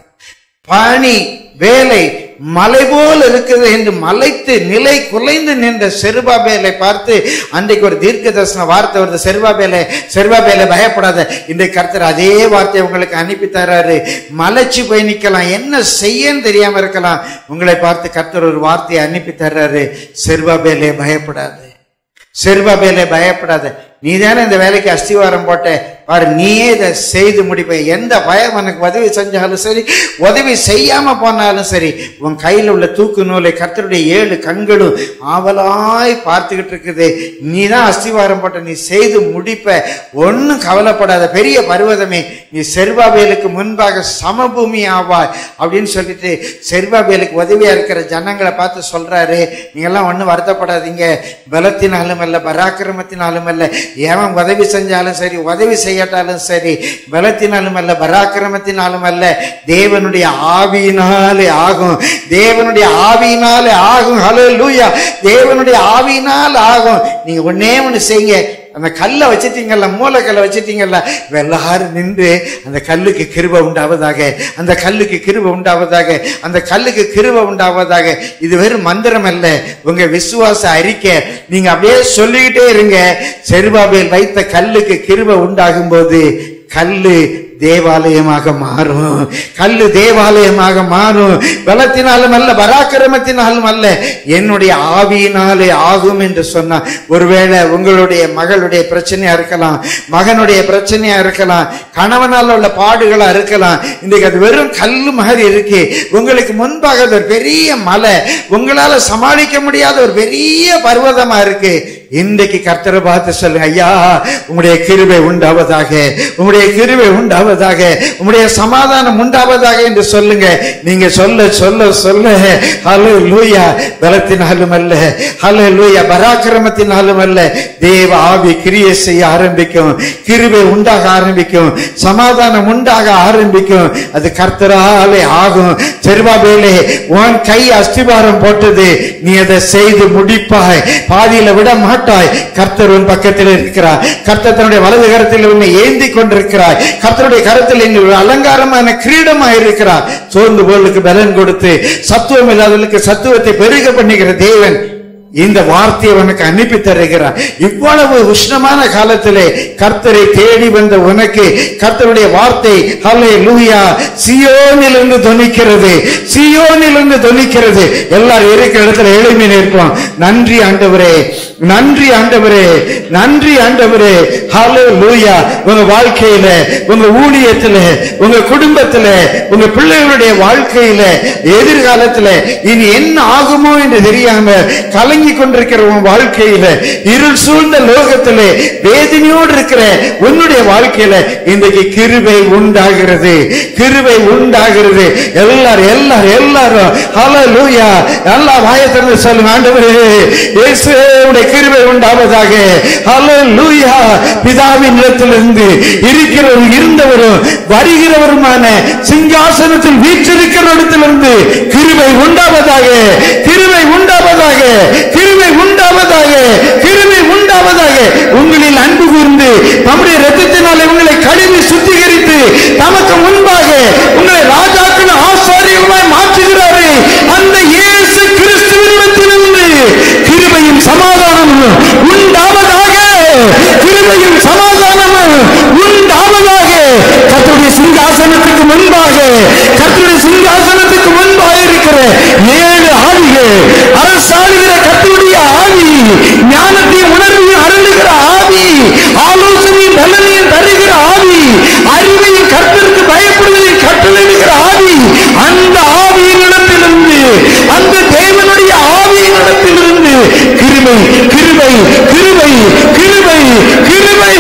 பணி வேலை மலை போல் இருக்குது என்று மலைத்து நிலை குலைந்து நின்ற செருபாபேலை பார்த்து அன்றைக்கு ஒரு தீர்க்க தரிசன வார்த்தை வருது செருபாபேலை செருபாபேலை பயப்படாத இன்றைக்கு கர்த்தர் அதே வார்த்தையை உங்களுக்கு அனுப்பி தர்றாரு மலைச்சு போய் நிக்கலாம் என்ன செய்யன்னு தெரியாம இருக்கலாம் உங்களை பார்த்து கர்த்தர் ஒரு வார்த்தையை அனுப்பி தர்றாரு செருபாபேலே பயப்படாது செருபாபேலே பயப்படாத நீ தானே இந்த வேலைக்கு அஸ்திவாரம் போட்ட பாரு நீயே இதை செய்து முடிப்ப எந்த பயம் உனக்கு உதவி செஞ்சாலும் சரி உதவி செய்யாம போனாலும் சரி உன் கையில் உள்ள தூக்கு நூலை கர்த்தருடைய ஏழு கண்களும் ஆவலாய் பார்த்துக்கிட்டு இருக்குது நீ தான் அஸ்திவாரம் போட்ட நீ செய்து முடிப்ப ஒன்றும் கவலைப்படாத பெரிய பர்வதமே நீ செருபாபேலுக்கு முன்பாக சமபூமி ஆவாய் அப்படின்னு சொல்லிட்டு செருபாபேலுக்கு உதவியா இருக்கிற ஜனங்களை பார்த்து சொல்றாரு நீங்கெல்லாம் ஒன்றும் வருத்தப்படாதீங்க பலத்தினாலும் அல்ல பராக்கிரமத்தினாலும் அல்ல எவன் உதவி செஞ்சாலும் சரி உதவி செய்யட்டாலும் சரி பலத்தினாலும் அல்ல பராக்கிரமத்தினாலும் அல்ல தேவனுடைய ஆவியினாலே ஆகும் தேவனுடைய ஆவியினாலே ஆகும் ஹலோ லூயா தேவனுடைய ஆவியினால் ஆகும் நீங்க ஒண்ணே ஒண்ணு செய்யுங்க அந்த கல்லை வச்சிட்டீங்கல்ல மூலக்கல்லை வச்சிட்டீங்கல்ல எல்லாரும் நின்று அந்த கல்லுக்கு கிருப உண்டாவதாக அந்த கல்லுக்கு கிருப உண்டாவதாக அந்த கல்லுக்கு கிருப உண்டாவதாக இது வெறும் மந்திரம் அல்ல உங்க விசுவாச அறிக்கை நீங்க அப்படியே சொல்லிக்கிட்டே இருங்க செருபாபேல் வைத்த கல்லுக்கு கிருப உண்டாகும் போது கல்லு தேவாலயமாக மாறும் கல்லு தேவாலயமாக மாறும் பலத்தினாலும் அல்ல பராக்கிரமத்தினாலும் அல்ல என்னுடைய ஆவியினாலே ஆகும் என்று சொன்னா ஒருவேளை உங்களுடைய மகளுடைய பிரச்சனையா இருக்கலாம் மகனுடைய பிரச்சனையா இருக்கலாம் கணவனால் உள்ள பாடுகளா இருக்கலாம் இன்றைக்கு அது வெறும் கல்லு மாதிரி இருக்கு உங்களுக்கு முன்பாக அது ஒரு பெரிய மலை உங்களால சமாளிக்க முடியாத ஒரு பெரிய பர்வதமா இருக்கு இன்றைக்கு கர்த்தரை பார்த்து சொல்லுங்க ஐயா உங்களுடைய கிருபை உண்டாவதாக உங்களுடைய கிருபை உண்டாவதாக உங்களுடைய சமாதானம் உண்டாவதாக என்று சொல்லுங்க நீங்க சொல்ல சொல்ல சொல்ல ஹலோ லூயா பலத்தினாலும் அல்ல ஹலோ லூயா பராக்கிரமத்தினாலும் அல்ல தேவ ஆவி கிரியை செய்ய ஆரம்பிக்கும் கிருபை உண்டாக ஆரம்பிக்கும் சமாதானம் உண்டாக ஆரம்பிக்கும் அது கர்த்தராலே ஆகும் செருபாபேலே உன் கை அஸ்திபாரம் போட்டது நீ அதை செய்து முடிப்பாய் பாதியில விட மாட்டாய் கர்த்தர் உன் பக்கத்தில் இருக்கிறார் கர்த்தர் தன்னுடைய வலது கரத்தில் உன்னை ஏந்தி கொண்டிருக்கிறாய் கர்த்தருடைய கரத்தில் நீ ஒரு அலங்காரமான கிரீடமா இருக்கிறார் சோர்ந்து போலுக்கு பலன் கொடுத்து சத்துவம் இல்லாதவர்களுக்கு சத்துவத்தை பெருக பண்ணுகிற தேவன் இந்த வார்த்தையை உனக்கு அனுப்பி தருகிறார் இவ்வளவு உஷ்ணமான காலத்திலே கர்த்தரை தேடி வந்த உனக்கு கர்த்தருடைய வார்த்தை ஹலே லூயா சியோனிலிருந்து தொனிக்கிறது சியோனிலிருந்து தொனிக்கிறது எல்லாரும் இருக்கிற இடத்துல எளிமை நிற்போம் நன்றி ஆண்டவரே நன்றி ஆண்டவரே நன்றி ஆண்டவரே ஹலே லூயா உங்க வாழ்க்கையில உங்க ஊழியத்துல உங்க குடும்பத்துல உங்க பிள்ளைகளுடைய வாழ்க்கையில எதிர்காலத்துல இனி என்ன ஆகுமோ என்று தெரியாம கலங்கி கொண்டிருக்கிற உன் வாழ்க்கையில இருள் சூழ்ந்த லோகத்திலே வேதனையோடு இருக்கிற உன்னுடைய வாழ்க்கையில இன்றைக்கு கிருபை உண்டாகிறது கிருபை உண்டாகிறது எல்லாரும் எல்லாரும் எல்லாரும் ஹalleluya எல்லா வாயை திறந்து சொல்லுங்க ஆண்டவரே இயேசுவுடைய கிருபை உண்டாவதாக ஹalleluya பிதாவின் இடத்திலிருந்து இருக்கிறவரும் இருந்தவரும் வருகிறவருமான சிங்காசனத்தில் வீற்றிருக்கிற இடத்திலிருந்து கிருபை உண்டாவதாக கிருபை உண்டாவதாக கிருபை உண்டாவதாக கிருபை உண்டாவதாக உங்களில் அன்பு கூர்ந்து நம்முடைய ரத்தத்தினாலே உங்களை கழுவி சுத்திகரித்து நமக்கு முன்பாக உங்களை ராஜாக்கள் ஆசாரியர்களாய் மாற்றுகிறாரே அந்த இயேசு கிறிஸ்துவினிடத்திலிருந்து கிருபையும் சமாதானமும் உண்டாவதாக கிருபையும் சமாதானமும் உண்டாவதாக கர்த்தருடைய சிங்காசனத்துக்கு முன்பாக கர்த்தருடைய சிங்காசனத்துக்கு முன்பாக இருக்கிற ஏழு ஆவிகள் அரசாளுகிற கர்த்தருடைய ஆவி ஞானத்தையும் உணர்வையும் அருளுகிற ஆவி ஆலோசனையும் பலனையும் தருகிற ஆவி அறிவையும் கர்த்தருக்கு பயப்படுவதையும் கட்டளையிடுகிற ஆவி அந்த ஆவியினிடத்திலிருந்து அந்த தேவனுடைய ஆவியினிடத்திலிருந்து கிருபை கிருபை கிருபை கிருபை கிருபை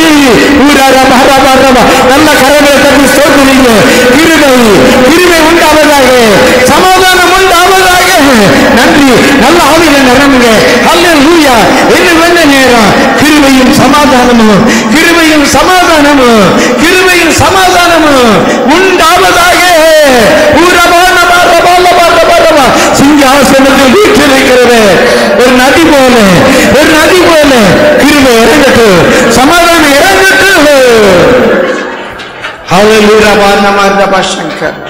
ஊரா ரபா ரபா நல்ல கரங்களை தட்டி ஸ்தோத்திரிங்க கிருபை கிருபை உண்டாவதாக சமாதானம் உண்டாவதாக நன்றி நல்ல ஆவியில நிரம்புங்க அல்லேலூயா என்ன வேண்ட நேரம் கிருபையும் சமாதானமும் கிருபையும் சமாதானமும் கிருபையும் சமாதானமும் உண்டாவதாக ஊரபான பாரபால பாரபாரபா சிங்காசனத்தில் வீற்றிருக்கிறது ஒரு நதி போல ஒரு நதி போல கிருபை இறங்கட்டு சமாதானம் இறங்கட்டு ஹalleluya வானமர்தபா சங்கர்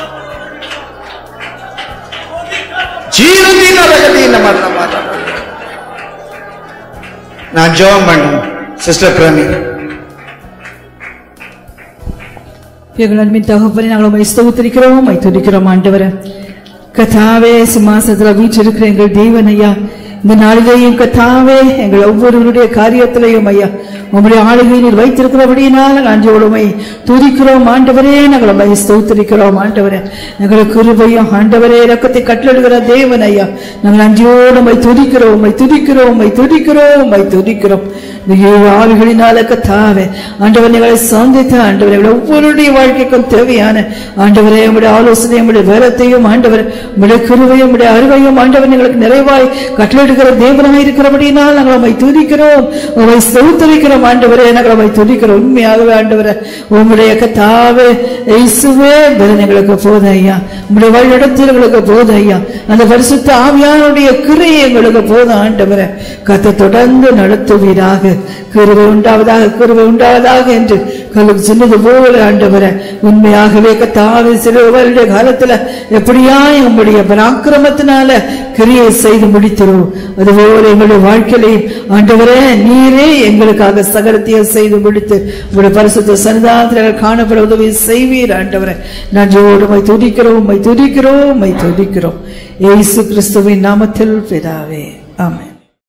ஜீவனின் அழகதீன மரணமாக நான் ஜெபம் பண்ணேன் சிஸ்டர் பிரமி எங்கள் அன்பின் தகப்பனை நாங்கள் உண்மை ஸ்தோத்திரிக்கிறோம் உம்மை துதிக்கிறோம் ஆண்டவரே கத்தாவே சிம்மாசனத்தில் வீற்றிருக்கிற எங்கள் தேவன் ஐயா இந்த நாளிலேயும் கத்தாவே எங்கள் ஒவ்வொருவருடைய காரியத்திலையும் ஐயா உங்களுடைய ஆளுகை நீர் வைத்திருக்கிறபடியினால் நாங்கள் அஞ்சோடு உம்மை துதிக்கிறோம் ஆண்டவரே நாங்கள் உண்மை ஸ்தோத்திரிக்கிறோம் ஆண்டவரே எங்களுக்கு கிருபையும் ஆண்டவரே இரக்கத்தை கட்டளிடுகிற தேவன் ஐயா நாங்கள் அஞ்சோடு உம்மை துதிக்கிறோம் உம்மை துதிக்கிறோம் உம்மை துதிக்கிறோம் உம்மை துதிக்கிறோம் இந்த ஏழு ஆளுகளினால கத்தாவே ஆண்டவர் எங்களை சந்தித்த ஆண்டவர் எங்களை ஒவ்வொருடைய வாழ்க்கைக்கும் தேவையான ஆண்டவரே உங்களுடைய ஆலோசனை உங்களுடைய வேலத்தையும் ஆண்டவர் உங்களுடைய கிருவையும் உங்களுடைய அறிவையும் ஆண்டவர் எங்களுக்கு நிறைவாய் கட்டளையிடுகிற தேவனாய் இருக்கிறபடினால் நாங்கள் உண்மை துதிக்கிறோம் உண்மை செலுத்தரிக்கிறோம் ஆண்டவரே நாங்கள் உண்மை துதிக்கிறோம் உண்மையாகவே ஆண்டவரே உங்களுடைய கத்தாவே இயேசுவே பலன் எங்களுக்கு போதும் ஐயா உங்களுடைய வழிநடத்தல் எங்களுக்கு போதும் ஐயா அந்த பரிசுத்த ஆவியானுடைய கிரை எங்களுக்கு போதும் ஆண்டவரே கத்தை தொடர்ந்து நடத்துவீராக கிருவை உண்டாவதாக கிருவை உண்டாவதாக என்று கலு சொன்னது போல ஆண்டவரே உண்மையாகவே கத்தாவே சில வருட காலத்துல எப்படியாய் உங்களுடைய பராக்கிரமத்தினால கிரியை செய்து முடித்திரும் அதுபோல எங்களுடைய வாழ்க்கையிலையும் ஆண்டவரே நீரே எங்களுக்காக சகலத்தையும் செய்து முடித்து உங்களுடைய பரிசுத்த சன்னிதானத்தில் காணப்பட உதவி செய்வீர் ஆண்டவரே நன்றியோடு உம்மை துதிக்கிறோம் உம்மை துதிக்கிறோம் உம்மை துதிக்கிறோம் இயேசு கிறிஸ்துவின் நாமத்தில் பிதாவே ஆமென்